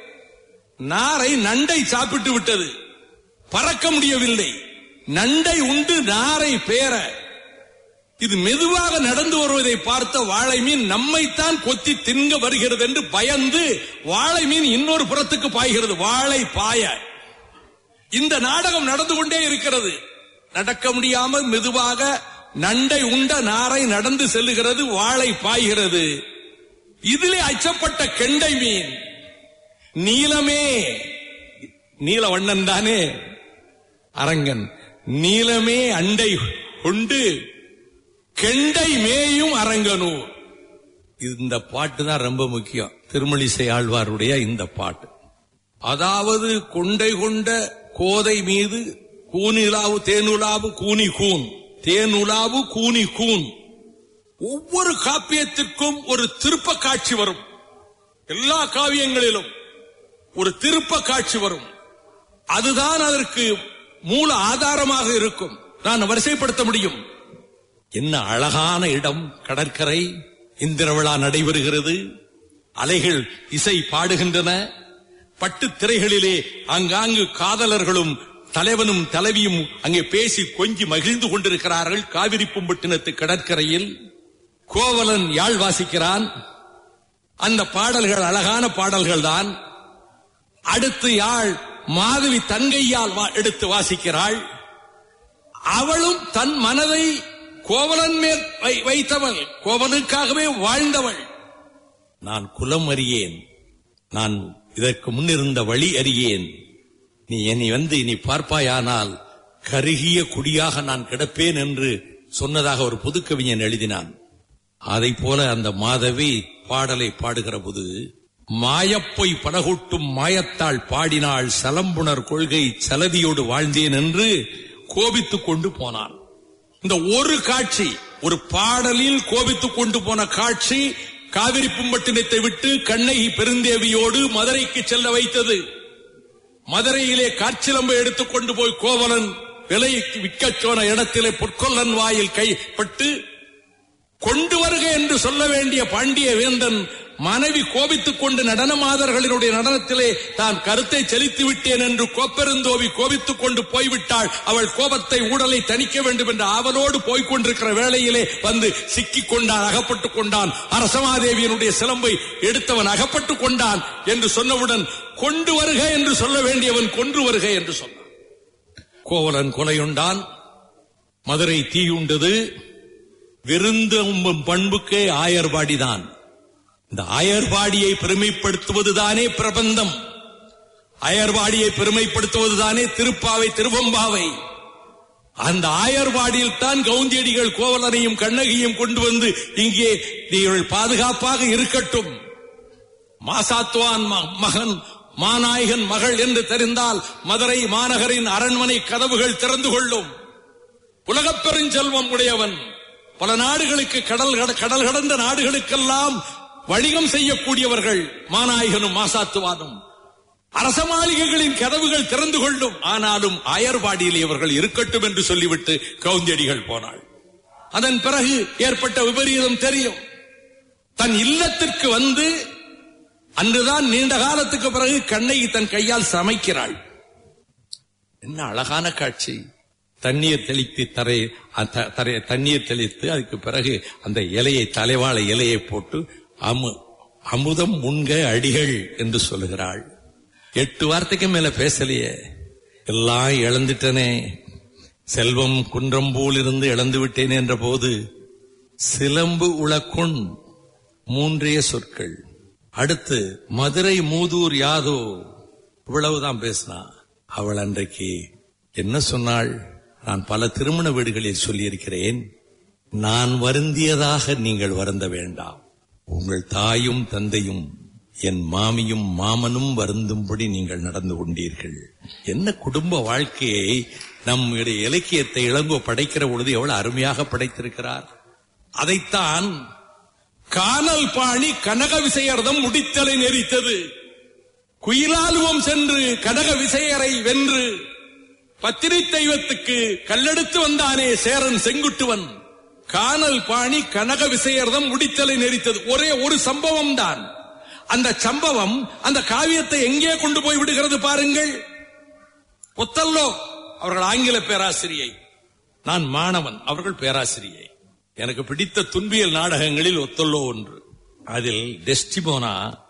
நாரை நண்டை சாப்பிட்டு விட்டது பறக்க முடியவில்லை நண்டை உண்டு நாரை பேர இது மெதுவாக நடந்து வருவதை பார்த்த வாழை மீன் நம்மைத்தான் கொத்தி தின்க வருகிறது என்று பயந்து வாழை மீன் இன்னொரு புறத்துக்கு பாய்கிறது வாழை பாய இந்த நாடகம் நடந்து கொண்டே இருக்கிறது நடக்க முடியாமல் மெதுவாக நண்டை உண்ட நாரை நடந்து செல்லுகிறது வாழை பாய்கிறது இதிலே அச்சப்பட்ட கெண்டை மீன் நீலமே நீலவண்ணன் தானே அரங்கன் நீலமே அண்டை கொண்டு கெண்டை மேயும் அரங்கனூர் இந்த பாட்டு தான் ரொம்ப முக்கியம் திருமலிசை ஆழ்வாருடைய இந்த பாட்டு அதாவது கொண்டை கொண்ட கோதை மீது கூனிலாவு தேனுலாவு கூனி கூன் தேனுலாவு கூனி கூன் ஒவ்வொரு காப்பியத்திற்கும் ஒரு திருப்ப காட்சி வரும் எல்லா காவியங்களிலும் ஒரு திருப்ப காட்சி வரும் அதுதான் அதற்கு மூல ஆதாரமாக இருக்கும் நான் வரிசைப்படுத்த முடியும் என்ன அழகான இடம் கடற்கரை இந்திர விழா நடைபெறுகிறது அலைகள் இசை பாடுகின்றன பட்டு திரைகளிலே ஆங்காங்கு காதலர்களும் தலைவனும் தலைவியும் அங்கே பேசி கொஞ்சி மகிழ்ந்து கொண்டிருக்கிறார்கள் காவிரி பூம்பட்டினத்து கடற்கரையில் கோவலன் யாழ் வாசிக்கிறான் அந்த பாடல்கள் அழகான பாடல்கள் தான் அடுத்து யாழ் மாதவி தங்கையால் வா- எடுத்து வாசிக்கிறாள் அவளும் தன் மனதை கோவலன் மேல் வை- வைத்தவள் கோவலுக்காகவே வாழ்ந்தவள் நான் குலம் அறியேன் நான் இதற்கு முன்னிருந்த வழி அறியேன் நீ என்னை வந்து நீ பார்ப்பாயானால் கருகிய குடியாக நான் கிடப்பேன் என்று சொன்னதாக ஒரு புதுக்கவிஞன் எழுதினான் அதை போல அந்த மாதவி பாடலை பாடுகிற போது மாயப்பொய் படகூட்டும் மாயத்தாள் பாடினாள் சலம்புணர் கொள்கை சலதியோடு வாழ்ந்தேன் என்று கோபித்துக் கொண்டு போனான் இந்த ஒரு காட்சி ஒரு பாடலில் கோபித்துக் கொண்டு போன காட்சி காவிரி பூம்பட்டினத்தை விட்டு கண்ணகி பெருந்தேவியோடு மதுரைக்கு செல்ல வைத்தது மதுரையிலே காற்சிலம்பை எடுத்துக் கொண்டு போய் கோவலன் விலைக்கு விற்கச் சொன்ன இடத்திலே பொற்கொல்லன் வாயில் கைப்பட்டு கொண்டு வருக என்று சொல்ல வேண்டிய பாண்டிய வேந்தன் மனைவி கோபித்துக் கொண்டு நடனமாதர்களினுடைய நடனத்திலே தான் கருத்தை செலுத்தி விட்டேன் என்று கோப்பெருந்தோவி கோபித்துக் கொண்டு போய்விட்டாள் அவள் கோபத்தை ஊடலை தணிக்க வேண்டும் என்ற ஆவலோடு போய்க் கொண்டிருக்கிற வேளையிலே வந்து சிக்கிக் கொண்டான் அகப்பட்டுக் கொண்டான் அரசமாதேவியனுடைய சிலம்பை எடுத்தவன் அகப்பட்டுக் கொண்டான் என்று சொன்னவுடன் கொண்டு வருக என்று சொல்ல வேண்டியவன் கொன்று வருக என்று சொன்னான் கோவலன் கொலையுண்டான் மதுரை தீயுண்டது விருந்தும் பண்புக்கே ஆயர்பாடிதான் இந்த ஆயர்பாடியை பெருமைப்படுத்துவதுதானே பிரபந்தம் அயர்வாடியை பெருமைப்படுத்துவதுதானே திருப்பாவை திருவம்பாவை அந்த ஆயர்வாடியில் தான் கவுந்தியடிகள் கோவலனையும் கண்ணகியும் கொண்டு வந்து இங்கே நீங்கள் பாதுகாப்பாக இருக்கட்டும் மாசாத்துவான் ம- மகன் மாநாயகன் மகள் என்று தெரிந்தால் மதுரை மாநகரின் அரண்மனை கதவுகள் திறந்து கொள்ளும் உலகப் பெருஞ்செல்வம் உடையவன் பல நாடுகளுக்கு கடல் கட- கடல் கடந்த நாடுகளுக்கெல்லாம் வணிகம் செய்யக்கூடியவர்கள் மாநாயகனும் மாசாத்துவானும் அரச மாளிகைகளின் கதவுகள் திறந்து கொள்ளும் ஆனாலும் அயர்வாடியில் இவர்கள் இருக்கட்டும் என்று சொல்லிவிட்டு கவுந்தியடிகள் போனாள் அதன் பிறகு ஏற்பட்ட விபரீதம் தெரியும் தன் இல்லத்திற்கு வந்து அன்றுதான் நீண்ட காலத்துக்கு பிறகு கண்ணகி தன் கையால் சமைக்கிறாள் என்ன அழகான காட்சி தண்ணீர் தெளித்து தரை அ- தரை தண்ணீர் தெளித்து அதுக்கு பிறகு அந்த இலையை தலைவாழை இலையை போட்டு அமு அமுதம் உண்க அடிகள் என்று சொல்லுகிறாள் எட்டு வார்த்தைக்கு மேல பேசலையே எல்லாம் இழந்துட்டனே செல்வம் குன்றம் போல் இருந்து இழந்து விட்டேன் என்ற போது சிலம்பு உளக்குண் மூன்றே சொற்கள் அடுத்து மதுரை மூதூர் யாதோ இவ்வளவுதான் பேசினா அவள் அன்றைக்கு என்ன சொன்னாள் நான் பல திருமண வீடுகளில் சொல்லியிருக்கிறேன் நான் வருந்தியதாக நீங்கள் வருந்த வேண்டாம் உங்கள் தாயும் தந்தையும் என் மாமியும் மாமனும் வருந்தும்படி நீங்கள் நடந்து கொண்டீர்கள் என்ன குடும்ப வாழ்க்கையை நம்முடைய இலக்கியத்தை இளங்கோ படைக்கிற பொழுது எவ்வளவு அருமையாக படைத்திருக்கிறார் அதைத்தான் கானல் பாணி கனக விசையர்தம் முடித்தலை நெறித்தது குயிலாலுவம் சென்று கனக விசையரை வென்று பத்திரை தெய்வத்துக்கு கல்லெடுத்து வந்தானே சேரன் செங்குட்டுவன் கானல் பாணி கனக விசையர்தம் முடித்தலை நெறித்தது ஒரே ஒரு சம்பவம் தான் அந்த சம்பவம் அந்த காவியத்தை எங்கே கொண்டு போய் விடுகிறது பாருங்கள் ஒத்தல்லோ அவர்கள் ஆங்கில பேராசிரியை நான் மாணவன் அவர்கள் பேராசிரியை எனக்கு பிடித்த துன்பியல் நாடகங்களில் ஒத்தல்லோ ஒன்று அதில் டெஸ்டிமோனா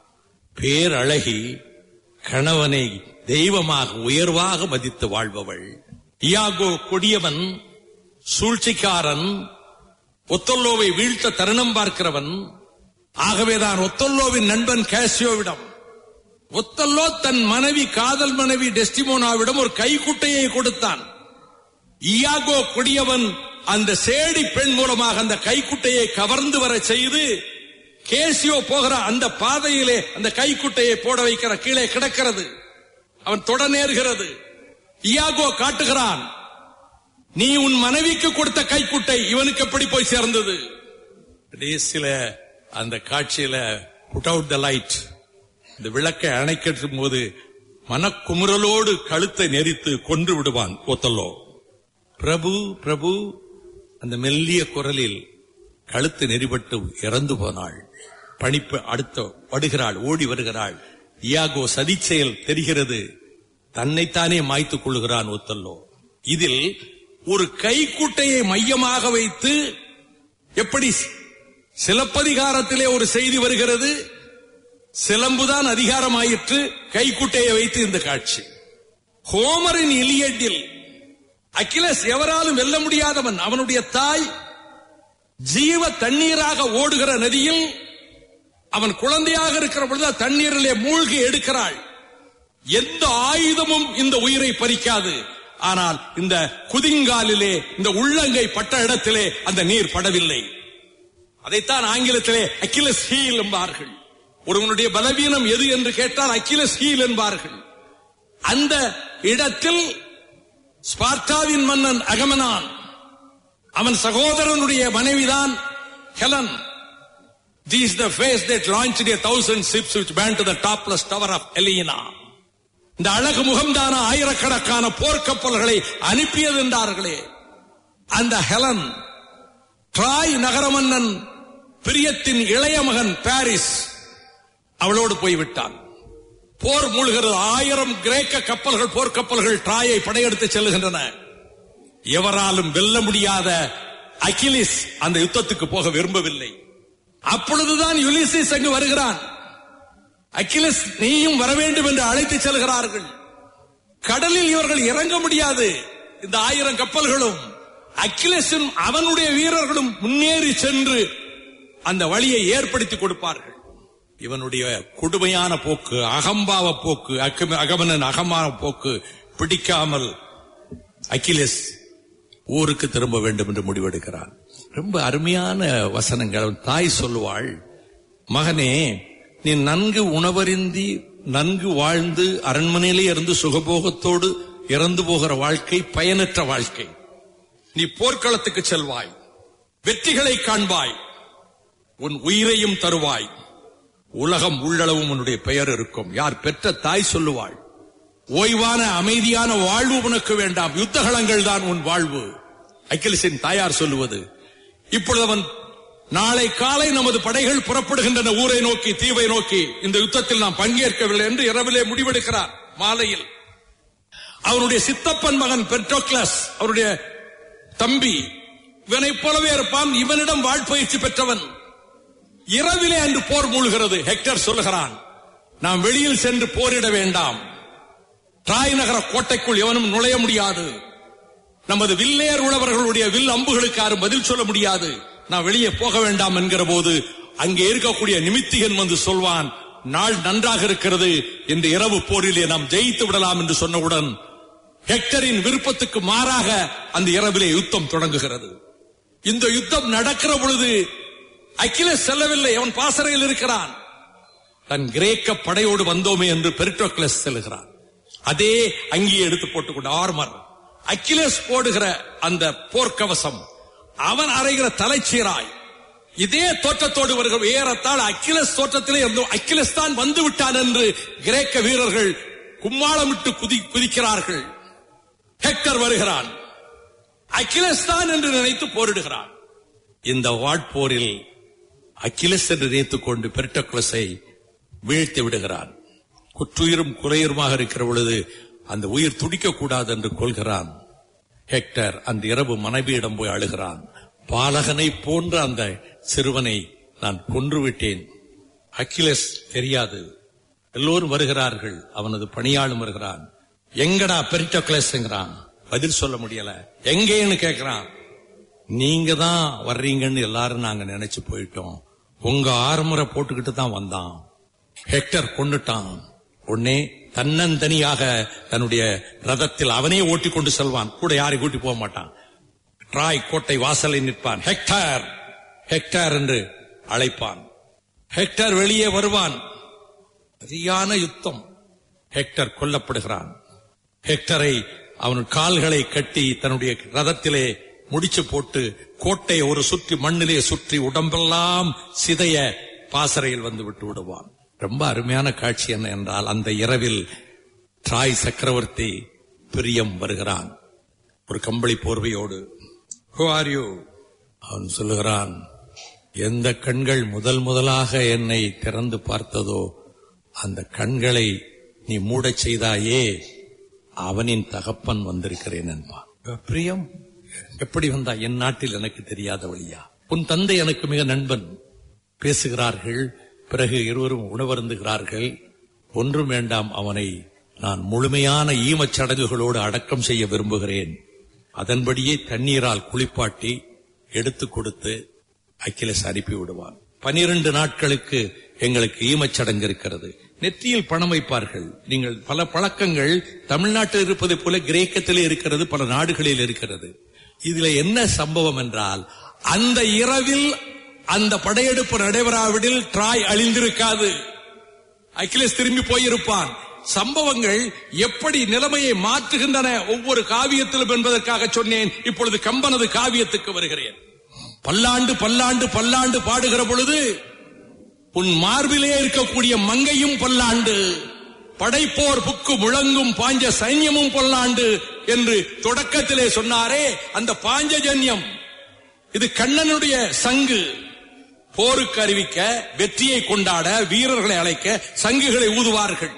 பேரழகி கணவனை தெய்வமாக உயர்வாக மதித்து வாழ்பவள் இயாகோ கொடியவன் சூழ்ச்சிக்காரன் ஒத்தல்லோவை வீழ்த்த தருணம் பார்க்கிறவன் ஆகவேதான் ஒத்தல்லோவின் நண்பன் கேசியோவிடம் ஒத்தல்லோ தன் மனைவி காதல் மனைவி டெஸ்டிமோனாவிடம் ஒரு கைக்குட்டையை கொடுத்தான் இயாகோ கொடியவன் அந்த சேடி பெண் மூலமாக அந்த கைக்குட்டையை கவர்ந்து வர செய்து கேசியோ போகிற அந்த பாதையிலே அந்த கைக்குட்டையை போட வைக்கிற கீழே கிடக்கிறது அவன் தொட நேர்கிறது இயாகோ காட்டுகிறான் நீ உன் மனைவிக்கு கொடுத்த கைக்குட்டை இவனுக்கு எப்படி போய் சேர்ந்தது கடைசியில அந்த காட்சியில புட் அவுட் த லைட் இந்த விளக்கை அணைக்கட்டும் போது மனக்குமுறலோடு கழுத்தை நெரித்து கொன்று விடுவான் ஒத்தல்லோ பிரபு பிரபு அந்த மெல்லிய குரலில் கழுத்து நெறிபட்டு இறந்து போனாள் பணிப்பு அடுத்த படுகிறாள் ஓடி வருகிறாள் இயாகோ சதிச்செயல் தெரிகிறது தன்னைத்தானே மாய்த்துக் கொள்கிறான் ஒத்தல்லோ இதில் ஒரு கைக்குட்டையை மையமாக வைத்து எப்படி சிலப்பதிகாரத்திலே ஒரு செய்தி வருகிறது சிலம்புதான் அதிகாரமாயிற்று கைக்குட்டையை வைத்து இந்த காட்சி ஹோமரின் இலியட்டில் அகிலஸ் எவராலும் வெல்ல முடியாதவன் அவனுடைய தாய் ஜீவ தண்ணீராக ஓடுகிற நதியில் அவன் குழந்தையாக இருக்கிற பொழுது தண்ணீரிலே மூழ்கி எடுக்கிறாள் எந்த ஆயுதமும் இந்த உயிரை பறிக்காது ஆனால் இந்த குதிங்காலிலே இந்த உள்ளங்கை பட்ட இடத்திலே அந்த நீர் படவில்லை அதைத்தான் ஆங்கிலத்திலே அக்கிலஸ் ஹீல் என்பார்கள் ஒருவனுடைய பலவீனம் எது என்று கேட்டால் அக்கிலஸ் ஹீல் என்பார்கள் அந்த இடத்தில் ஸ்பார்ட்டாவின் மன்னன் அகமனான் அவன் சகோதரனுடைய மனைவிதான் Helen This is the face that launched a thousand ships which burned to the topless tower of Elena. இந்த அழகு முகம்தான ஆயிரக்கணக்கான போர்க்கப்பல்களை அனுப்பியது என்றார்களே அந்த ஹெலன் ட்ராய் நகரமன்னன் பிரியத்தின் இளைய மகன் பாரிஸ் அவளோடு போய்விட்டான் போர் மூழ்கிறது ஆயிரம் கிரேக்க கப்பல்கள் போர்க்கப்பல்கள் ட்ராயை படையெடுத்து செல்லுகின்றன எவராலும் வெல்ல முடியாத அகிலிஸ் அந்த யுத்தத்துக்கு போக விரும்பவில்லை அப்பொழுதுதான் யுலிசிஸ் அங்கு வருகிறான் அகிலஸ் நீயும் வர வேண்டும் என்று அழைத்து செல்கிறார்கள் கடலில் இவர்கள் இறங்க முடியாது இந்த ஆயிரம் கப்பல்களும் அகிலஸும் அவனுடைய வீரர்களும் முன்னேறி சென்று அந்த வழியை ஏற்படுத்தி கொடுப்பார்கள் இவனுடைய கொடுமையான போக்கு அகம்பாவ போக்கு அகம- அகமனன் அகமான போக்கு பிடிக்காமல் அகிலஸ் ஊருக்கு திரும்ப வேண்டும் என்று முடிவெடுக்கிறான் ரொம்ப அருமையான வசனங்கள் அவன் தாய் சொல்லுவாள் மகனே நீ நன்கு உணவருந்தி நன்கு வாழ்ந்து அரண்மனையிலே இருந்து சுகபோகத்தோடு இறந்து போகிற வாழ்க்கை பயனற்ற வாழ்க்கை நீ போர்க்களத்துக்கு செல்வாய் வெற்றிகளை காண்பாய் உன் உயிரையும் தருவாய் உலகம் உள்ளளவும் உன்னுடைய பெயர் இருக்கும் யார் பெற்ற தாய் சொல்லுவாள் ஓய்வான அமைதியான வாழ்வு உனக்கு வேண்டாம் யுத்தகலங்கள் தான் உன் வாழ்வு அகிலிசின் தாயார் சொல்லுவது இப்பொழுது அவன் நாளை காலை நமது படைகள் புறப்படுகின்றன ஊரை நோக்கி தீவை நோக்கி இந்த யுத்தத்தில் நாம் பங்கேற்கவில்லை என்று இரவிலே முடிவெடுக்கிறார் மாலையில் அவனுடைய சித்தப்பன் மகன் பெட்ரோக்ளஸ் அவருடைய தம்பி இவனைப் போலவே இருப்பான் இவனிடம் வாழ்பயிற்சி பெற்றவன் இரவிலே அன்று போர் மூழ்கிறது ஹெக்டர் சொல்லுகிறான் நாம் வெளியில் சென்று போரிட வேண்டாம் ட்ராய் நகர கோட்டைக்குள் எவனும் நுழைய முடியாது நமது வில்லேர் உழவர்களுடைய வில் அம்புகளுக்கு யாரும் பதில் சொல்ல முடியாது நான் வெளியே போக வேண்டாம் என்கிற போது அங்கே இருக்கக்கூடிய நிமித்திகன் வந்து சொல்வான் நாள் நன்றாக இருக்கிறது இந்த இரவு போரிலே நாம் ஜெயித்து விடலாம் என்று சொன்னவுடன் ஹெக்டரின் விருப்பத்துக்கு மாறாக அந்த இரவிலே யுத்தம் தொடங்குகிறது இந்த யுத்தம் நடக்கிற பொழுது அகிலஸ் செல்லவில்லை அவன் பாசறையில் இருக்கிறான் தன் கிரேக்க படையோடு வந்தோமே என்று பெரிட்டோக்லஸ் செல்கிறான் அதே அங்கியை எடுத்து போட்டுக்கொண்டு ஆர்மர் அக்கிலேஸ் போடுகிற அந்த போர்க்கவசம் அவன் அறைகிற தலைச்சீராய் இதே தோற்றத்தோடு வருகிற ஏறத்தால் அக்கிலஸ் தோற்றத்திலே இருந்தோம் அக்கிலஸ் தான் வந்து விட்டான் என்று கிரேக்க வீரர்கள் கும்மாளமிட்டு குதி குதிக்கிறார்கள் ஹெக்டர் வருகிறான் அக்கிலஸ் தான் என்று நினைத்து போரிடுகிறான் இந்த வாட்போரில் அக்கிலஸ் என்று நினைத்துக் கொண்டு பெர்டக்லஸை வீழ்த்தி விடுகிறான் குற்றுயிரும் குறையுமாக இருக்கிற பொழுது அந்த உயிர் துடிக்க கூடாது என்று கொள்கிறான் ஹெக்டர் அந்த இரவு மனைவியிடம் போய் அழுகிறான் பாலகனை போன்ற அந்த சிறுவனை நான் கொன்று விட்டேன் அக்கிலஸ் தெரியாது எல்லோரும் வருகிறார்கள் அவனது பணியாளும் வருகிறான் எங்கடா பெரிட்டோக்லஸ்ங்கிறான் பதில் சொல்ல முடியல எங்கேன்னு கேக்குறான் நீங்க தான் வர்றீங்கன்னு எல்லாரும் நாங்க நினைச்சு போயிட்டோம் உங்க ஆறுமுறை போட்டுக்கிட்டு தான் வந்தான் ஹெக்டர் கொண்டுட்டான் உடனே தன்னந்தனியாக தன்னுடைய ரதத்தில் அவனே ஓட்டி கொண்டு செல்வான் கூட யாரை கூட்டி போக மாட்டான் ட்ராய் கோட்டை வாசலில் நிற்பான் ஹெக்டர் ஹெக்டர் என்று அழைப்பான் ஹெக்டர் வெளியே வருவான் சரியான யுத்தம் ஹெக்டர் கொல்லப்படுகிறான் ஹெக்டரை அவன் கால்களை கட்டி தன்னுடைய ரதத்திலே முடிச்சு போட்டு கோட்டையை ஒரு சுற்றி மண்ணிலே சுற்றி உடம்பெல்லாம் சிதைய பாசறையில் வந்து விட்டு விடுவான் ரொம்ப அருமையான காட்சி என்ன என்றால் அந்த இரவில் ட்ராய் சக்கரவர்த்தி பிரியம் வருகிறான் ஒரு கம்பளி போர்வையோடு Who are you? அவன் சொல்லுகிறான் எந்த கண்கள் முதல் முதலாக என்னை திறந்து பார்த்ததோ அந்த கண்களை நீ மூடச் செய்தாயே அவனின் தகப்பன் வந்திருக்கிறேன் என்பான் பிரியம் எப்படி வந்தா என் நாட்டில் எனக்கு தெரியாத வழியா உன் தந்தை எனக்கு மிக நண்பன் பேசுகிறார்கள் பிறகு இருவரும் உணவருந்துகிறார்கள் ஒன்றும் வேண்டாம் அவனை நான் முழுமையான ஈமச் சடங்குகளோடு அடக்கம் செய்ய விரும்புகிறேன் அதன்படியே தண்ணீரால் குளிப்பாட்டி எடுத்துக் கொடுத்து அகிலேஷ் அனுப்பி விடுவான் பனிரெண்டு நாட்களுக்கு எங்களுக்கு ஈமச் சடங்கு இருக்கிறது நெற்றியில் பணம் வைப்பார்கள் நீங்கள் பல பழக்கங்கள் தமிழ்நாட்டில் இருப்பதை போல கிரேக்கத்திலே இருக்கிறது பல நாடுகளில் இருக்கிறது இதுல என்ன சம்பவம் என்றால் அந்த இரவில் அந்த படையெடுப்பு நடைபெறாவிடில் ட்ராய் அழிந்திருக்காது அகிலேஷ் திரும்பி போயிருப்பான் சம்பவங்கள் எப்படி நிலைமையை மாற்றுகின்றன ஒவ்வொரு காவியத்திலும் என்பதற்காக சொன்னேன் இப்பொழுது கம்பனது காவியத்துக்கு வருகிறேன் பல்லாண்டு பல்லாண்டு பல்லாண்டு பாடுகிற பொழுது உன் மார்பிலே இருக்கக்கூடிய மங்கையும் பல்லாண்டு படைப்போர் புக்கு முழங்கும் பாஞ்ச சைன்யமும் பல்லாண்டு என்று தொடக்கத்திலே சொன்னாரே அந்த பாஞ்சஜன்யம் இது கண்ணனுடைய சங்கு போருக்கு அறிவிக்க வெற்றியை கொண்டாட வீரர்களை அழைக்க சங்குகளை ஊதுவார்கள்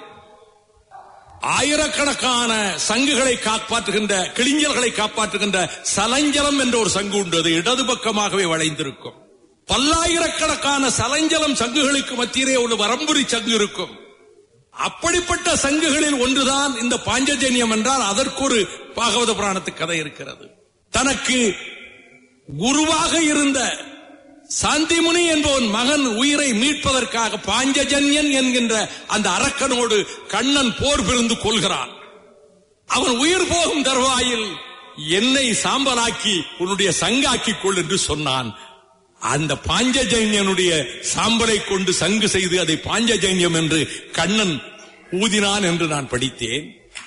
ஆயிரக்கணக்கான சங்குகளை காப்பாற்றுகின்ற கிளிஞ்சல்களை காப்பாற்றுகின்ற சலஞ்சலம் என்ற ஒரு சங்கு உண்டு அது இடது பக்கமாகவே வளைந்திருக்கும் பல்லாயிரக்கணக்கான சலஞ்சலம் சங்குகளுக்கு மத்தியிலே ஒரு வரம்புரி சங்கு இருக்கும் அப்படிப்பட்ட சங்குகளில் ஒன்றுதான் இந்த பாஞ்சஜன்யம் என்றால் அதற்கு ஒரு பாகவத புராணத்து கதை இருக்கிறது தனக்கு குருவாக இருந்த சாந்திமுனி என்பவன் மகன் உயிரை மீட்பதற்காக பாஞ்சஜன்யன் என்கின்ற அந்த அரக்கனோடு கண்ணன் போர் பிரிந்து கொள்கிறான் அவன் உயிர் போகும் தருவாயில் என்னை சாம்பலாக்கி உன்னுடைய சங்காக்கிக் கொள் என்று சொன்னான் அந்த பாஞ்சஜன்யனுடைய சாம்பலை கொண்டு சங்கு செய்து அதை பாஞ்சஜன்யம் என்று கண்ணன் ஊதினான் என்று நான் படித்தேன்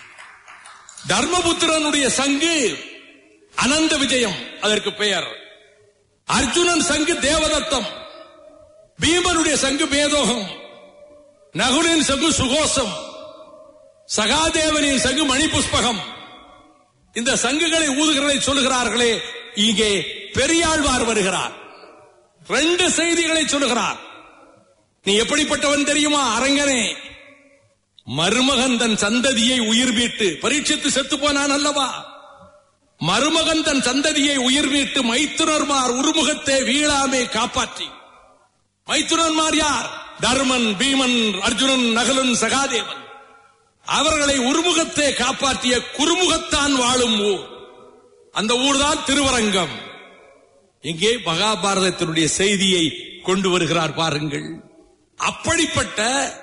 தர்மபுத்திரனுடைய சங்கு அனந்த விஜயம் அதற்கு பெயர் அர்ஜுனன் சங்கு தேவதத்தம் பீமனுடைய சங்கு மேதோகம் நகுலின் சங்கு சுகோசம் சகாதேவனின் சங்கு மணிபுஷ்பகம் இந்த சங்குகளை ஊதுகிறதை சொல்லுகிறார்களே இங்கே பெரியாழ்வார் வருகிறார் ரெண்டு செய்திகளை சொல்லுகிறார் நீ எப்படிப்பட்டவன் தெரியுமா அரங்கனே மருமகன் தன் சந்ததியை உயிர் மீட்டு பரீட்சித்து செத்து போனான் அல்லவா மருமகன் தன் சந்ததியை உயிர் மீட்டு மைத்துனர்மார் உருமுகத்தை வீழாமே காப்பாற்றி மைத்துனர்மார் யார் தர்மன் பீமன் அர்ஜுனன் நகலன் சகாதேவன் அவர்களை உருமுகத்தை காப்பாற்றிய குருமுகத்தான் வாழும் ஊர் அந்த ஊர்தான் திருவரங்கம் இங்கே மகாபாரதத்தினுடைய செய்தியை கொண்டு வருகிறார் பாருங்கள் அப்படிப்பட்ட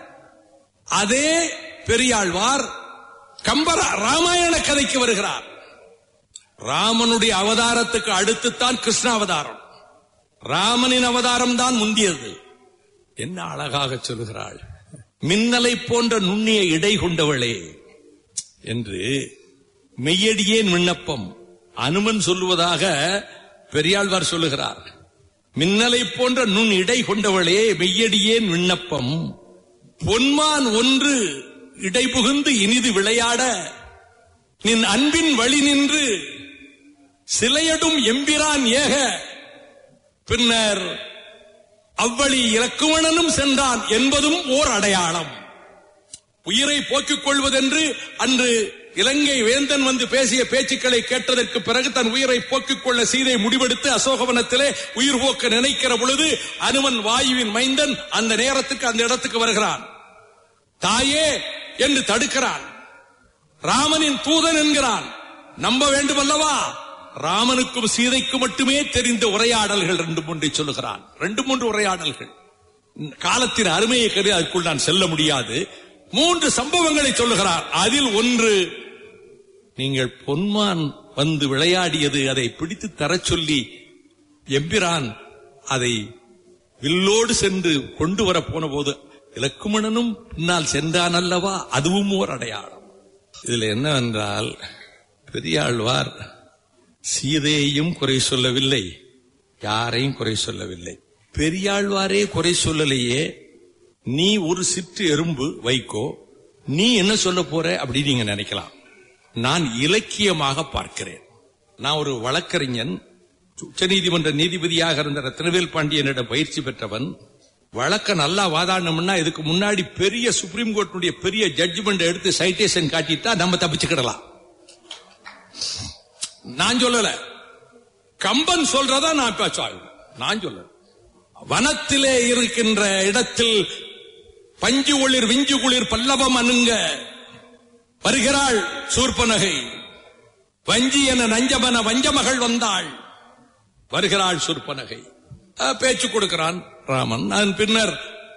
அதே பெரியாழ்வார் கம்பர ராமாயண கதைக்கு வருகிறார் ராமனுடைய அவதாரத்துக்கு அடுத்துத்தான் கிருஷ்ண அவதாரம் ராமனின் அவதாரம் தான் முந்தியது என்ன அழகாக சொல்லுகிறாள் மின்னலை போன்ற நுண்ணிய இடை கொண்டவளே என்று மெய்யடியேன் விண்ணப்பம் அனுமன் சொல்லுவதாக பெரியாழ்வார் சொல்லுகிறார் மின்னலை போன்ற நுண் இடை கொண்டவளே மெய்யடியேன் விண்ணப்பம் பொன்மான் ஒன்று இடை புகுந்து இனிது விளையாட நின் அன்பின் வழி நின்று சிலையடும் எம்பிரான் ஏக பின்னர் அவ்வழி இலக்குவணனும் சென்றான் என்பதும் ஓர் அடையாளம் உயிரை போக்கிக் கொள்வதென்று அன்று இலங்கை வேந்தன் வந்து பேசிய பேச்சுக்களை கேட்டதற்கு பிறகு தன் உயிரை போக்கிக் கொள்ள சீதை முடிவெடுத்து அசோகவனத்திலே உயிர் போக்க நினைக்கிற பொழுது அனுமன் வாயுவின் மைந்தன் அந்த நேரத்துக்கு அந்த இடத்துக்கு வருகிறான் தாயே என்று தடுக்கிறான் ராமனின் தூதன் என்கிறான் நம்ப வேண்டும் அல்லவா ராமனுக்கும் சீதைக்கு மட்டுமே தெரிந்த உரையாடல்கள் ரெண்டு மூன்றை சொல்லுகிறான் ரெண்டு மூன்று உரையாடல்கள் காலத்தின் அருமையை கருதி அதற்குள் நான் செல்ல முடியாது மூன்று சம்பவங்களை சொல்லுகிறார் அதில் ஒன்று நீங்கள் பொன்மான் வந்து விளையாடியது அதை பிடித்து தரச் சொல்லி எம்பிரான் அதை வில்லோடு சென்று கொண்டு வர போன போது இலக்குமணனும் பின்னால் சென்றான் அல்லவா அதுவும் ஓர் அடையாளம் இதுல என்னவென்றால் பெரியாழ்வார் சீதையையும் குறை சொல்லவில்லை யாரையும் குறை சொல்லவில்லை பெரியாழ்வாரே குறை சொல்லலையே நீ ஒரு சிற்று எறும்பு வைக்கோ நீ என்ன சொல்ல போற அப்படின்னு நீங்க நினைக்கலாம் நான் இலக்கியமாக பார்க்கிறேன் நான் ஒரு வழக்கறிஞன் உச்சநீதிமன்ற நீதிபதியாக இருந்த ரத்னவேல் பாண்டியனிடம் பயிற்சி பெற்றவன் வழக்க நல்லா வாதாடணும்னா இதுக்கு முன்னாடி பெரிய சுப்ரீம் கோர்ட்டுடைய பெரிய ஜட்ஜ்மெண்ட் எடுத்து சைட்டேஷன் காட்டிட்டா நம்ம தப்பிச்சுக்கிடலாம் நான் சொல்லல கம்பன் சொல்றதா நான் இப்ப சொல்றேன். நான் சொல்ல வனத்திலே இருக்கின்ற இடத்தில் பஞ்சு ஒளிர் விஞ்சு குளிர் பல்லவம் அணுங்க வருகிறாள் சூர்பனகை வஞ்சி என நஞ்சமன வஞ்சமகள் வந்தாள் வருகிறாள் சூர்பனகை அஹ், பேச்சு கொடுக்கிறான் ராமன் அதன் பின்னர்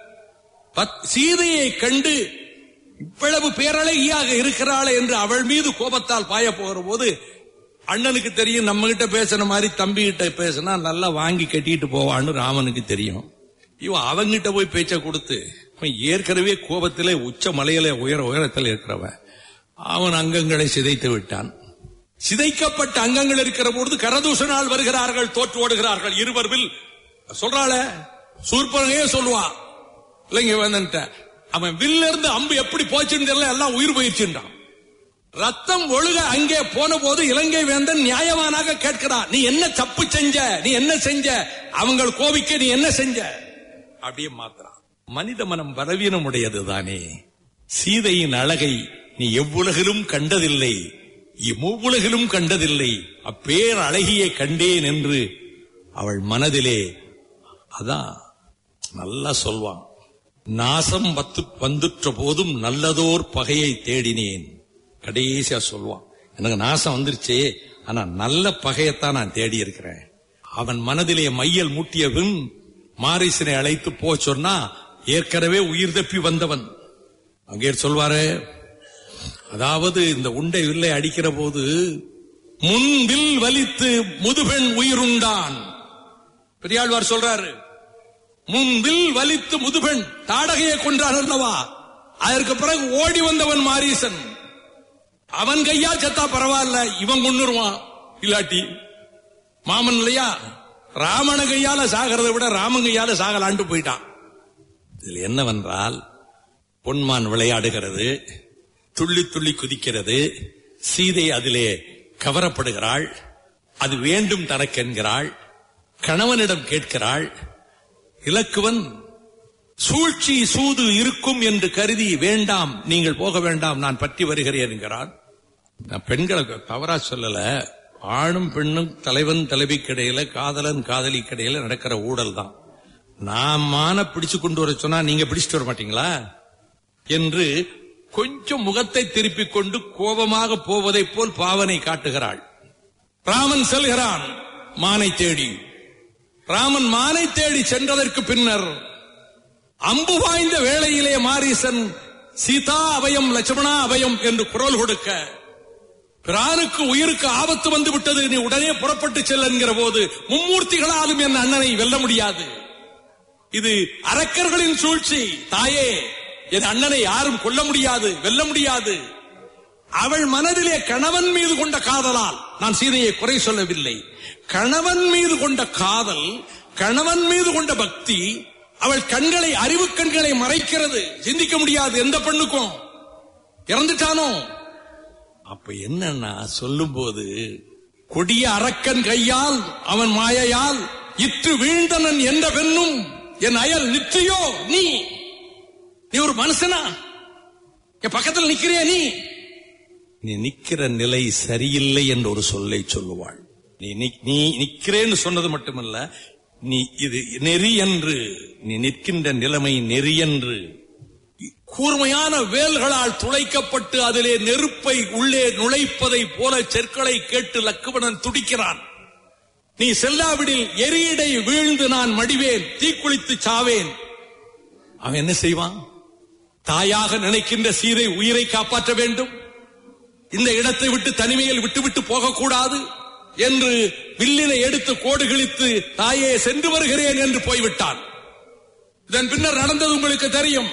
பத்- சீதையை கண்டு இவ்வளவு பேரழகியாக இருக்கிறாளே என்று அவள் மீது கோபத்தால் பாய போகிற போது அண்ணனுக்கு தெரியும் நம்ம கிட்ட பேசுன மாதிரி தம்பி கிட்ட பேசினா நல்லா வாங்கி கட்டிட்டு போவான்னு ராமனுக்கு தெரியும் இவன் அவங்கிட்ட போய் பேச்ச கொடுத்து அவன் ஏற்கனவே கோபத்திலே உச்ச மலையில உயர உயரத்தில் இருக்கிறவன் அவன் அங்கங்களை சிதைத்து விட்டான் சிதைக்கப்பட்ட அங்கங்கள் இருக்கிற பொழுது கரதூஷனால் வருகிறார்கள் தோற்று ஓடுகிறார்கள் இருவர் வில் சொல்றாள சூர்பனையே சொல்லுவான் இல்லைங்க வேந்தன்ட்ட அவன் வில்ல இருந்து அம்பு எப்படி போச்சுன்னு தெரியல எல்லாம் உயிர் போயிடுச்சுன்றான் ரத்தம் ஒழுக அங்கே போன போது இலங்கை வேந்தன் நியாயமானாக கேட்கிறான் நீ என்ன தப்பு செஞ்ச நீ என்ன செஞ்ச அவங்கள் கோபிக்க நீ என்ன செஞ்ச அப்படியே மாத்துறான் மனித மனம் பலவீனம் உடையது தானே சீதையின் அழகை நீ எவ்வுலகிலும் கண்டதில்லை இம்முலகிலும் கண்டதில்லை அப்பேர் அழகியை கண்டேன் என்று அவள் மனதிலே அதான் நல்லா சொல்வான் நாசம் வத்து வந்துற்ற போதும் நல்லதோர் பகையை தேடினேன் கடைசியா சொல்வான் எனக்கு நாசம் வந்துருச்சே ஆனா நல்ல பகையத்தான் நான் தேடி இருக்கிறேன் அவன் மனதிலே மையல் மூட்டிய பின் மாரிசனை அழைத்து போ சொன்னா ஏற்கனவே உயிர் தப்பி வந்தவன் அங்கே சொல்வாரு அதாவது இந்த உண்டை வில்லை அடிக்கிற போது முன் வில் வலித்து முதுபெண் உயிருண்டான் பெரியாழ்வார் சொல்றாரு முன் வில் வலித்து முதுபெண் தாடகையை கொன்றான் அல்லவா அதற்கு பிறகு ஓடி வந்தவன் மாரீசன் அவன் கையால் செத்தா பரவாயில்ல இவன் கொன்னுருவான் இல்லாட்டி மாமன் இல்லையா ராமன கையால சாகிறதை விட ராமன் கையால சாகலான்ட்டு போயிட்டான் இதுல என்னவென்றால் பொன்மான் விளையாடுகிறது துள்ளி துள்ளி குதிக்கிறது சீதை அதிலே கவரப்படுகிறாள் அது வேண்டும் தனக்கென்கிறாள் கணவனிடம் கேட்கிறாள் இலக்குவன் சூழ்ச்சி சூது இருக்கும் என்று கருதி வேண்டாம் நீங்கள் போக வேண்டாம் நான் பற்றி வருகிறேன் என்கிறான் நான் பெண்களை தவறா சொல்லல ஆணும் பெண்ணும் தலைவன் தலைவிக்கு இடையில காதலன் காதலிக்கு இடையில நடக்கிற ஊழல் தான் நான் மான பிடிச்சு கொண்டு வர சொன்னா நீங்க பிடிச்சிட்டு வர மாட்டீங்களா என்று கொஞ்சம் முகத்தை திருப்பிக் கொண்டு கோபமாக போவதைப் போல் பாவனை காட்டுகிறாள் ராமன் செல்கிறான் மானை தேடி ராமன் மானை தேடி சென்றதற்கு பின்னர் அம்பு வாய்ந்த வேளையிலே மாரீசன் சீதா அபயம் லட்சுமணா அபயம் என்று குரல் கொடுக்க பிரானுக்கு உயிருக்கு ஆபத்து வந்து விட்டது நீ உடனே புறப்பட்டு செல் என்கிற போது மும்மூர்த்திகளாலும் என் அண்ணனை வெல்ல முடியாது இது அரக்கர்களின் சூழ்ச்சி தாயே என் அண்ணனை யாரும் கொல்ல முடியாது வெல்ல முடியாது அவள் மனதிலே கணவன் மீது கொண்ட காதலால் நான் சீதையை குறை சொல்லவில்லை கணவன் மீது கொண்ட காதல் கணவன் மீது கொண்ட பக்தி அவள் கண்களை அறிவு கண்களை மறைக்கிறது சிந்திக்க முடியாது எந்த பெண்ணுக்கும் இறந்துட்டானோ அப்ப என்னன்னா சொல்லும் போது கொடிய அரக்கன் கையால் அவன் மாயையால் இற்று வீழ்ந்தனன் என்ற பெண்ணும் என் அயல் நிற்றையோ நீ நீ ஒரு மனுஷனா என் பக்கத்தில் நிக்கிறியா நீ நீ நிக்கிற நிலை சரியில்லை என்ற ஒரு சொல்லை சொல்லுவாள் நீ நிக்- நீ நிக்கிறேன்னு சொன்னது மட்டுமல்ல நீ இது நெறி என்று நீ நிற்கின்ற நிலைமை நெறி என்று கூர்மையான வேல்களால் துளைக்கப்பட்டு அதிலே நெருப்பை உள்ளே நுழைப்பதை போல செற்களை கேட்டு லக்குவனன் துடிக்கிறான் நீ செல்லாவிடில் எரியடை வீழ்ந்து நான் மடிவேன் தீக்குளித்து சாவேன் அவன் என்ன செய்வான் தாயாக நினைக்கின்ற சீதை உயிரை காப்பாற்ற வேண்டும் இந்த இடத்தை விட்டு தனிமையில் விட்டுவிட்டு போகக்கூடாது என்று வில்லினை எடுத்து கோடு கிழித்து தாயே சென்று வருகிறேன் என்று போய்விட்டான் இதன் பின்னர் நடந்தது உங்களுக்கு தெரியும்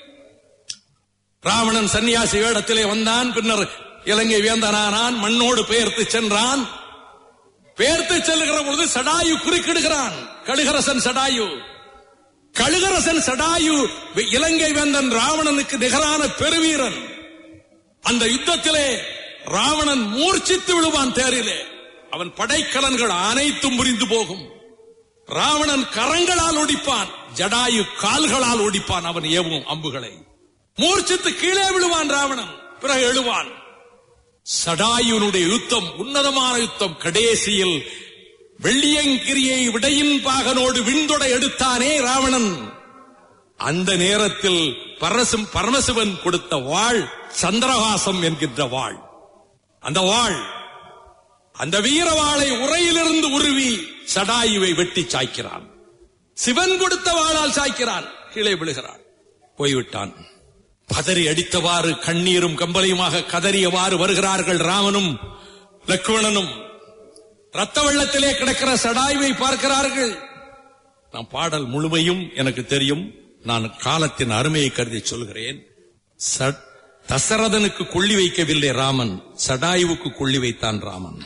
ராவணன் சன்னியாசி வேடத்திலே வந்தான் பின்னர் இலங்கை வேந்தனானான் மண்ணோடு பெயர்த்து சென்றான் பெயர்த்து செல்லுகிற பொழுது சடாயு குறுக்கிடுகிறான் கழுகரசன் சடாயு கழுகரசன் சடாயு இலங்கை வேந்தன் ராவணனுக்கு நிகரான பெருவீரன் அந்த யுத்தத்திலே ராவணன் மூர்ச்சித்து விழுவான் தேரிலே அவன் படைக்கலன்கள் அனைத்தும் முறிந்து போகும் ராவணன் கரங்களால் ஒடிப்பான் ஜடாயு கால்களால் ஒடிப்பான் அவன் ஏவும் அம்புகளை மூர்ச்சித்து கீழே விழுவான் ராவணன் பிறகு எழுவான் சடாயுனுடைய யுத்தம் உன்னதமான யுத்தம் கடைசியில் வெள்ளியங்கிரியை விடையின் பாகனோடு விண்தொட எடுத்தானே ராவணன் அந்த நேரத்தில் பரசும் பரமசிவன் கொடுத்த வாழ் சந்திரகாசம் என்கின்ற வாழ் அந்த வாழ் அந்த வீரவாளை உரையிலிருந்து உருவி சடாயுவை வெட்டி சாய்க்கிறான் சிவன் கொடுத்த வாளால் சாய்க்கிறான் கீழே விழுகிறான் போய்விட்டான் பதறி அடித்தவாறு கண்ணீரும் கம்பளையுமாக கதறியவாறு வருகிறார்கள் ராமனும் லக்ஷ்மணனும் ரத்த வெள்ளத்திலே கிடக்கிற சடாயுவை பார்க்கிறார்கள் நான் பாடல் முழுமையும் எனக்கு தெரியும் நான் காலத்தின் அருமையை கருதி சொல்கிறேன் ச- தசரதனுக்கு கொள்ளி வைக்கவில்லை ராமன் சடாயுவுக்கு கொள்ளி வைத்தான் ராமன்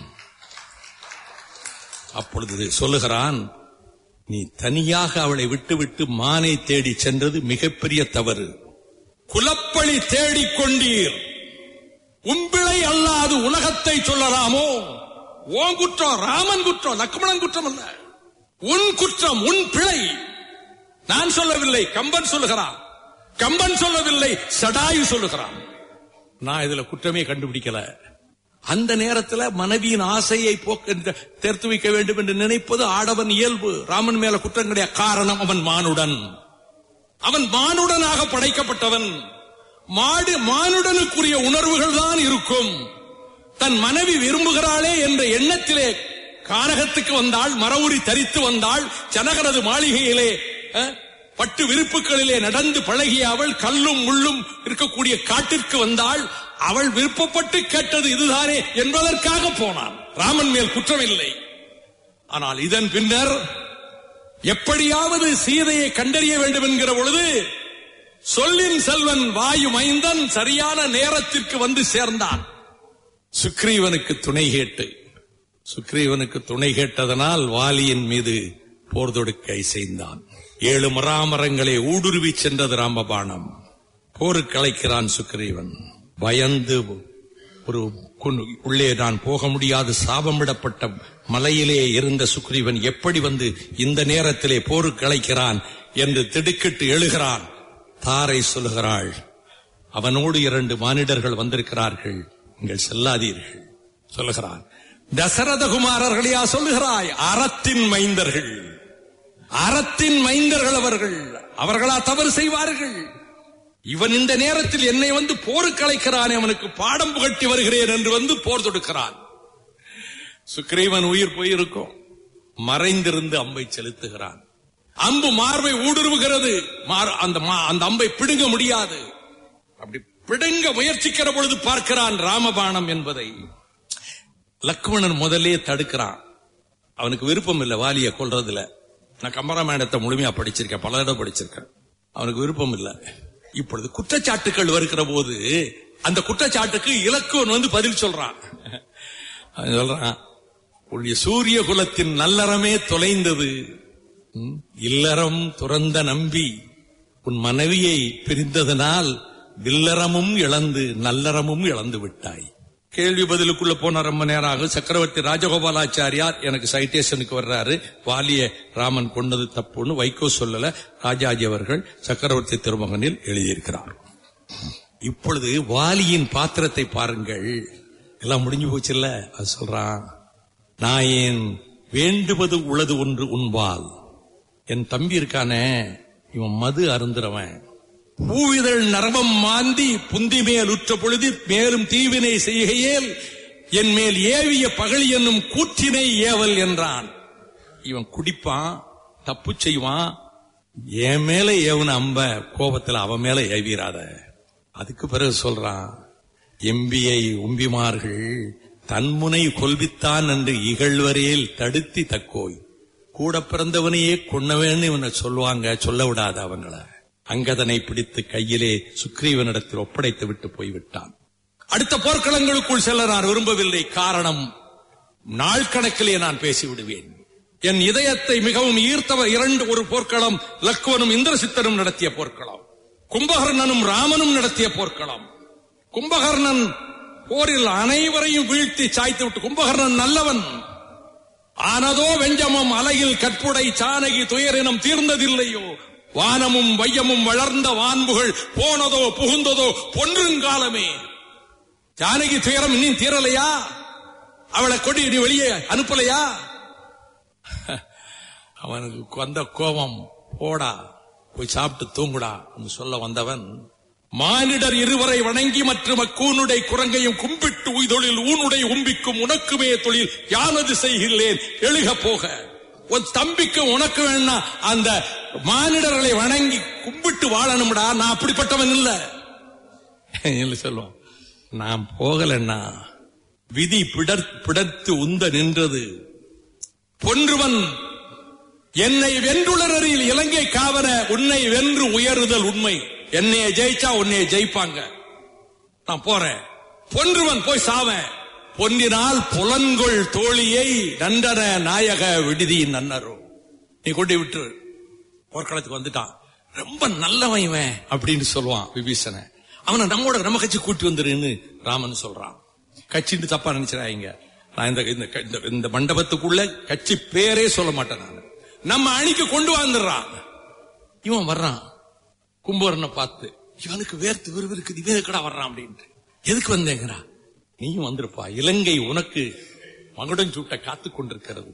அப்பொழுது சொல்லுகிறான் நீ தனியாக அவளை விட்டுவிட்டு மானை தேடி சென்றது மிகப்பெரிய தவறு குலப்பழி தேடிக் கொண்டீர் உம்பிழை அல்லாது உலகத்தை சொல்லலாமோ ஓன் குற்றம் ராமன் குற்றம் லக்ஷ்மணன் குற்றம் அல்ல உன் குற்றம் உன் பிழை நான் சொல்லவில்லை கம்பன் சொல்லுகிறான் கம்பன் சொல்லவில்லை சடாயு சொல்லுகிறான் நான் இதுல குற்றமே கண்டுபிடிக்கல அந்த நேரத்துல மனைவியின் ஆசையை போக்க தேர்த்து வைக்க வேண்டும் என்று நினைப்பது ஆடவன் இயல்பு ராமன் மேல குற்றம் கிடையாது காரணம் அவன் மானுடன் அவன் மானுடனாக படைக்கப்பட்டவன் மாடு மானுடனுக்குரிய உணர்வுகள் தான் இருக்கும் தன் மனைவி விரும்புகிறாளே என்ற எண்ணத்திலே கானகத்துக்கு வந்தாள் மரவுரி தரித்து வந்தாள் ஜனகரது மாளிகையிலே அஹ், பட்டு விருப்புகளிலே நடந்து பழகிய அவள் கல்லும் முள்ளும் இருக்கக்கூடிய காட்டிற்கு வந்தாள் அவள் விருப்பப்பட்டு கேட்டது இதுதானே என்பதற்காக போனான் ராமன் மேல் குற்றமில்லை ஆனால் இதன் பின்னர் எப்படியாவது சீதையை கண்டறிய வேண்டும் என்கிற பொழுது சொல்லின் செல்வன் வாயு மைந்தன் சரியான நேரத்திற்கு வந்து சேர்ந்தான் சுக்ரீவனுக்கு துணை கேட்டு சுக்ரீவனுக்கு துணை கேட்டதனால் வாலியின் மீது போர் தொடுக்க இசைந்தான் ஏழு மராமரங்களை ஊடுருவி சென்றது ராமபாணம் போருக்கு அழைக்கிறான் சுக்ரீவன் பயந்து ஒரு குன்- உள்ளே நான் போக முடியாது சாபமிடப்பட்ட மலையிலே இருந்த சுக்ரீவன் எப்படி வந்து இந்த நேரத்திலே போருக்கு அழைக்கிறான் என்று திடுக்கிட்டு எழுகிறான் தாரை சொல்லுகிறாள் அவனோடு இரண்டு மானிடர்கள் வந்திருக்கிறார்கள் நீங்கள் செல்லாதீர்கள் சொல்லுகிறான் தசரதகுமாரர்களையா சொல்லுகிறாய் அறத்தின் மைந்தர்கள் அறத்தின் மைந்தர்கள் அவர்கள் அவர்களா தவறு செய்வார்கள் இவன் இந்த நேரத்தில் என்னை வந்து போருக்கு அழைக்கிறான் அவனுக்கு பாடம் புகட்டி வருகிறேன் என்று வந்து போர் தொடுக்கிறான் சுக்ரீவன் உயிர் போயிருக்கும் மறைந்திருந்து அம்பை செலுத்துகிறான் அம்பு மார்பை ஊடுருவுகிறது மார்- அந்த மா- அந்த அம்பை பிடுங்க முடியாது அப்படி பிடுங்க முயற்சிக்கிற பொழுது பார்க்கிறான் ராமபாணம் என்பதை லக்ஷ்மணன் முதலே தடுக்கிறான் அவனுக்கு விருப்பம் இல்லை வாலிய கொல்றதுல நான் கம்பராமாயணத்தை முழுமையா படிச்சிருக்கேன் பல இடம் படிச்சிருக்கேன் அவனுக்கு விருப்பம் இல்லை இப்பொழுது குற்றச்சாட்டுகள் வருகிற போது அந்த குற்றச்சாட்டுக்கு இலக்குவன் வந்து பதில் சொல்றான் அவன் சொல்றான் உன்னுடைய சூரிய குலத்தின் நல்லறமே தொலைந்தது ம், இல்லறம் துறந்த நம்பி உன் மனைவியை பிரிந்ததனால் வில்லறமும் இழந்து நல்லறமும் இழந்து விட்டாய் கேள்வி பதிலுக்குள்ள போன ரொம்ப நேரம் ஆகும் சக்கரவர்த்தி ராஜகோபாலாச்சாரியார் எனக்கு சைட்டேஷனுக்கு வர்றாரு வாலிய ராமன் கொண்டது தப்புன்னு வைகோ சொல்லல ராஜாஜி அவர்கள் சக்கரவர்த்தி திருமகனில் எழுதியிருக்கிறார் இப்பொழுது வாலியின் பாத்திரத்தை பாருங்கள் எல்லாம் முடிஞ்சு போச்சுல்ல அது சொல்றான் நான் ஏன் வேண்டுவது உளது ஒன்று உண்பால் என் தம்பி இருக்கானே இவன் மது அருந்துறவன் பூவிதழ் நரவம் மாந்தி புந்தி மேல் உற்ற பொழுது மேலும் தீவினை செய்கையேல் என் மேல் ஏவிய பகழி என்னும் கூற்றினை ஏவல் என்றான் இவன் குடிப்பான் தப்பு செய்வான் என் மேல ஏவன அம்ப கோபத்துல அவன் மேல ஏவிராத அதுக்கு பிறகு சொல்றான் எம்பியை உம்பிமார்கள் தன்முனை கொல்வித்தான் என்று இகழ்வரையில் தடுத்தி தக்கோய் கூட பிறந்தவனையே கொன்னவேன்னு இவனை சொல்லுவாங்க சொல்ல விடாத அவங்கள அங்கதனை பிடித்து கையிலே சுக்ரீவனிடத்தில் ஒப்படைத்து விட்டு போய்விட்டான் அடுத்த போர்க்களங்களுக்குள் செல்ல நான் விரும்பவில்லை காரணம் நாள் கணக்கிலே நான் பேசிவிடுவேன் என் இதயத்தை மிகவும் ஈர்த்தவ இரண்டு ஒரு போர்க்களம் லக்குவனும் இந்திரசித்தனும் நடத்திய போர்க்களம் கும்பகர்ணனும் ராமனும் நடத்திய போர்க்களம் கும்பகர்ணன் போரில் அனைவரையும் வீழ்த்தி சாய்த்து விட்டு கும்பகர்ணன் நல்லவன் ஆனதோ வெஞ்சமம் அலையில் கற்புடை சானகி துயரினம் தீர்ந்ததில்லையோ வானமும் வையமும் வளர்ந்த வான்புகள் போனதோ புகுந்ததோ பொன்றுங்காலமே ஜானகி துயரம் இன்னும் தீரலையா அவளை கொடி நீ வெளியே அனுப்பலையா அவனுக்கு வந்த கோபம் போடா போய் சாப்பிட்டு தூங்குடா என்று சொல்ல வந்தவன் மானிடர் இருவரை வணங்கி மற்றும் அக்கூனுடை குரங்கையும் கும்பிட்டு உய்தொழில் ஊனுடை உம்பிக்கும் உனக்குமே தொழில் யானது செய்கிறேன் எழுக போக உன் தம்பிக்கு உனக்கு வேணா அந்த மானிடர்களை வணங்கி கும்பிட்டு வாழணும்டா நான் அப்படிப்பட்டவன் இல்ல இல்ல சொல்லுவான் நான் போகலன்னா விதி பிடர் பிடர்த்து உந்த நின்றது பொன்றுவன் என்னை வென்றுளரில் இலங்கை காவன உன்னை வென்று உயருதல் உண்மை என்னைய ஜெயிச்சா உன்னைய ஜெயிப்பாங்க நான் போறேன் பொன்றுவன் போய் சாவேன் பொன்னினால் புலன்கொள் தோழியை நன்றன நாயக விடுதி நன்னரோ நீ கொண்டு விட்டு போர்க்களத்துக்கு வந்துட்டான் ரொம்ப நல்லவன் இவன் அப்படின்னு சொல்லுவான் விபீஷண அவனை நம்மோட நம்ம கட்சி கூட்டி வந்துருன்னு ராமன் சொல்றான் கட்சின்னு தப்பா நினைச்சிடாங்க நான் இந்த இந்த இந்த- இந்த மண்டபத்துக்குள்ள கட்சி பேரே சொல்ல மாட்டேன் நான் நம்ம அணிக்கு கொண்டு வந்துடுறான் இவன் வர்றான் கும்பகரனை பார்த்து இவனுக்கு வேர்த்து விறுவிறுக்குது இவன் எதுக்குடா வர்றான் அப்படின்ட்டு எதுக்கு வந்தேங்கிறா நீயும் வந்திருப்பா இலங்கை உனக்கு மகுடம் சூட்ட காத்து கொண்டிருக்கிறது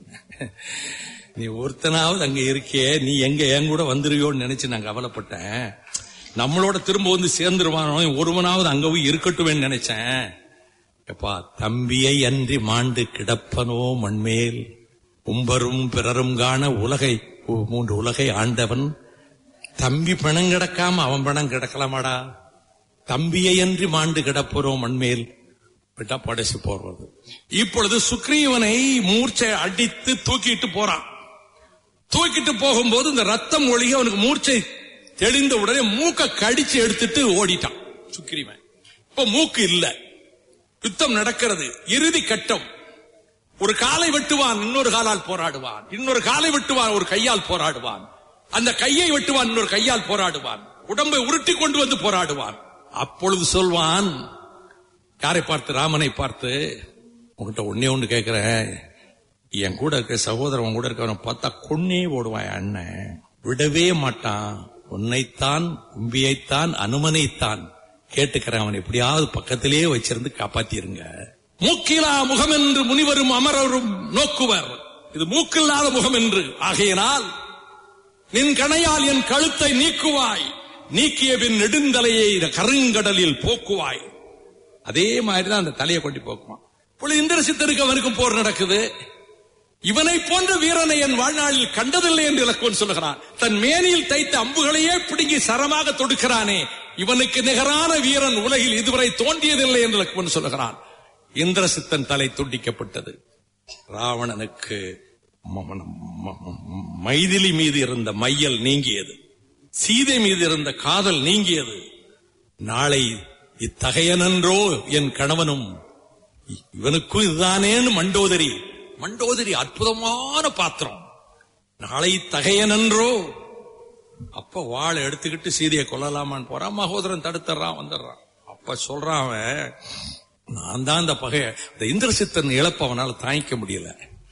நீ ஒருத்தனாவது அங்க இருக்கியே நீ எங்க என் கூட வந்துருவியோன்னு நினைச்சு நான் கவலைப்பட்டேன் நம்மளோட திரும்ப வந்து சேர்ந்துருவானோ ஒருவனாவது அங்க போய் இருக்கட்டும்னு நினைச்சேன் எப்பா தம்பியை அன்றி மாண்டு கிடப்பனோ மண்மேல் உம்பரும் பிறரும் காண உலகை உ- மூன்று உலகை ஆண்டவன் தம்பி பணம் கிடக்காம அவன் பணம் கிடக்கலாமாடா தம்பியை அன்றி மாண்டு கிடப்போறோம் மண்மேல் விட்டா படைச்சு போறது இப்பொழுது சுக்ரீவனை மூர்ச்சை அடித்து தூக்கிட்டு போறான் தூக்கிட்டு போகும்போது இந்த ரத்தம் ஒழுகி அவனுக்கு மூர்ச்சை தெளிந்த உடனே மூக்க கடிச்சு எடுத்துட்டு ஓடிட்டான் சுக்ரீவன் இப்ப மூக்கு இல்ல யுத்தம் நடக்கிறது இறுதி கட்டம் ஒரு காலை வெட்டுவான் இன்னொரு காலால் போராடுவான் இன்னொரு காலை வெட்டுவான் ஒரு கையால் போராடுவான் அந்த கையை வெட்டுவான் இன்னொரு கையால் போராடுவான் உடம்பை உருட்டி கொண்டு வந்து போராடுவான் அப்பொழுது சொல்வான் யாரை பார்த்து ராமனை பார்த்து உன்கிட்ட ஒன்னே ஒண்ணு கேட்கிறேன் என் கூட இருக்க சகோதரன் உன் கூட இருக்கவனை பார்த்தா கொன்னே ஓடுவான் என் அண்ணன் விடவே மாட்டான் உன்னைத்தான் கும்பியைத்தான் அனுமனைத்தான் கேட்டுக்கிறேன் அவன் எப்படியாவது பக்கத்திலேயே வச்சிருந்து காப்பாத்திருங்க மூக்கிலா முகம் என்று முனிவரும் அமரரும் நோக்குவர் இது மூக்கில்லாத முகம் என்று ஆகையினால் நின் கணையால் என் கழுத்தை நீக்குவாய் நீக்கிய பின் நெடுந்தலையை இந்த கருங்கடலில் போக்குவாய் அதே மாதிரிதான் அந்த தலையை கொண்டு போக்குவான் இப்பொழுது இந்திர சித்தருக்கு அவனுக்கும் போர் நடக்குது இவனை போன்ற வீரனை என் வாழ்நாளில் கண்டதில்லை என்று இலக்குவன் சொல்லுகிறான் தன் மேனியில் தைத்த அம்புகளையே பிடுங்கி சரமாக தொடுக்கிறானே இவனுக்கு நிகரான வீரன் உலகில் இதுவரை தோன்றியதில்லை என்று இலக்குவன் சொல்லுகிறான் இந்திரசித்தன் தலை துண்டிக்கப்பட்டது ராவணனுக்கு ம- ம- ம- ம- மைதிலி மீது இருந்த மையல் நீங்கியது சீதை மீது இருந்த காதல் நீங்கியது நாளை இத்தகையனன்றோ என் கணவனும் இவனுக்கும் இதுதானேன்னு மண்டோதரி மண்டோதரி அற்புதமான பாத்திரம் நாளை தகையனன்றோ அப்ப வாளை எடுத்துக்கிட்டு சீதையை கொல்லலாமான்னு போறான் மகோதரன் தடுத்துறான் வந்துடுறான் அப்ப சொல்றான் அவன் நான் தான் இந்த பகைய இந்த இந்திரசித்தன் இழப்ப அவனால தாங்கிக்க முடியல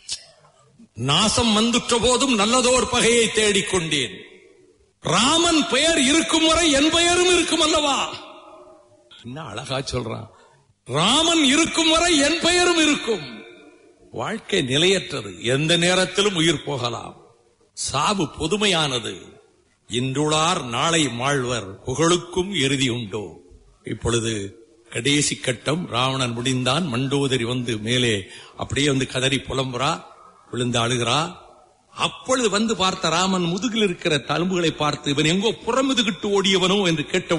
நாசம் வந்துற்ற போதும் நல்லதோர் பகையை தேடிக்கொண்டேன் ராமன் பெயர் இருக்கும் வரை என் பெயரும் இருக்கும் அல்லவா என்ன அழகா சொல்றான் ராமன் இருக்கும் வரை என் பெயரும் இருக்கும் வாழ்க்கை நிலையற்றது எந்த நேரத்திலும் உயிர் போகலாம் சாவு பொதுமையானது இன்றுளார் நாளை மாழ்வர் புகழுக்கும் இறுதி உண்டோ இப்பொழுது கடைசி கட்டம் ராவணன் முடிந்தான் மண்டோதரி வந்து மேலே அப்படியே வந்து கதறி புலம்புறா விழுந்து அழுகிறா அப்பொழுது வந்து பார்த்த ராமன் முதுகில் இருக்கிற தழும்புகளை பார்த்து இவன் எங்கோ புறமுதுகிட்டு ஓடியவனோ என்று கேட்ட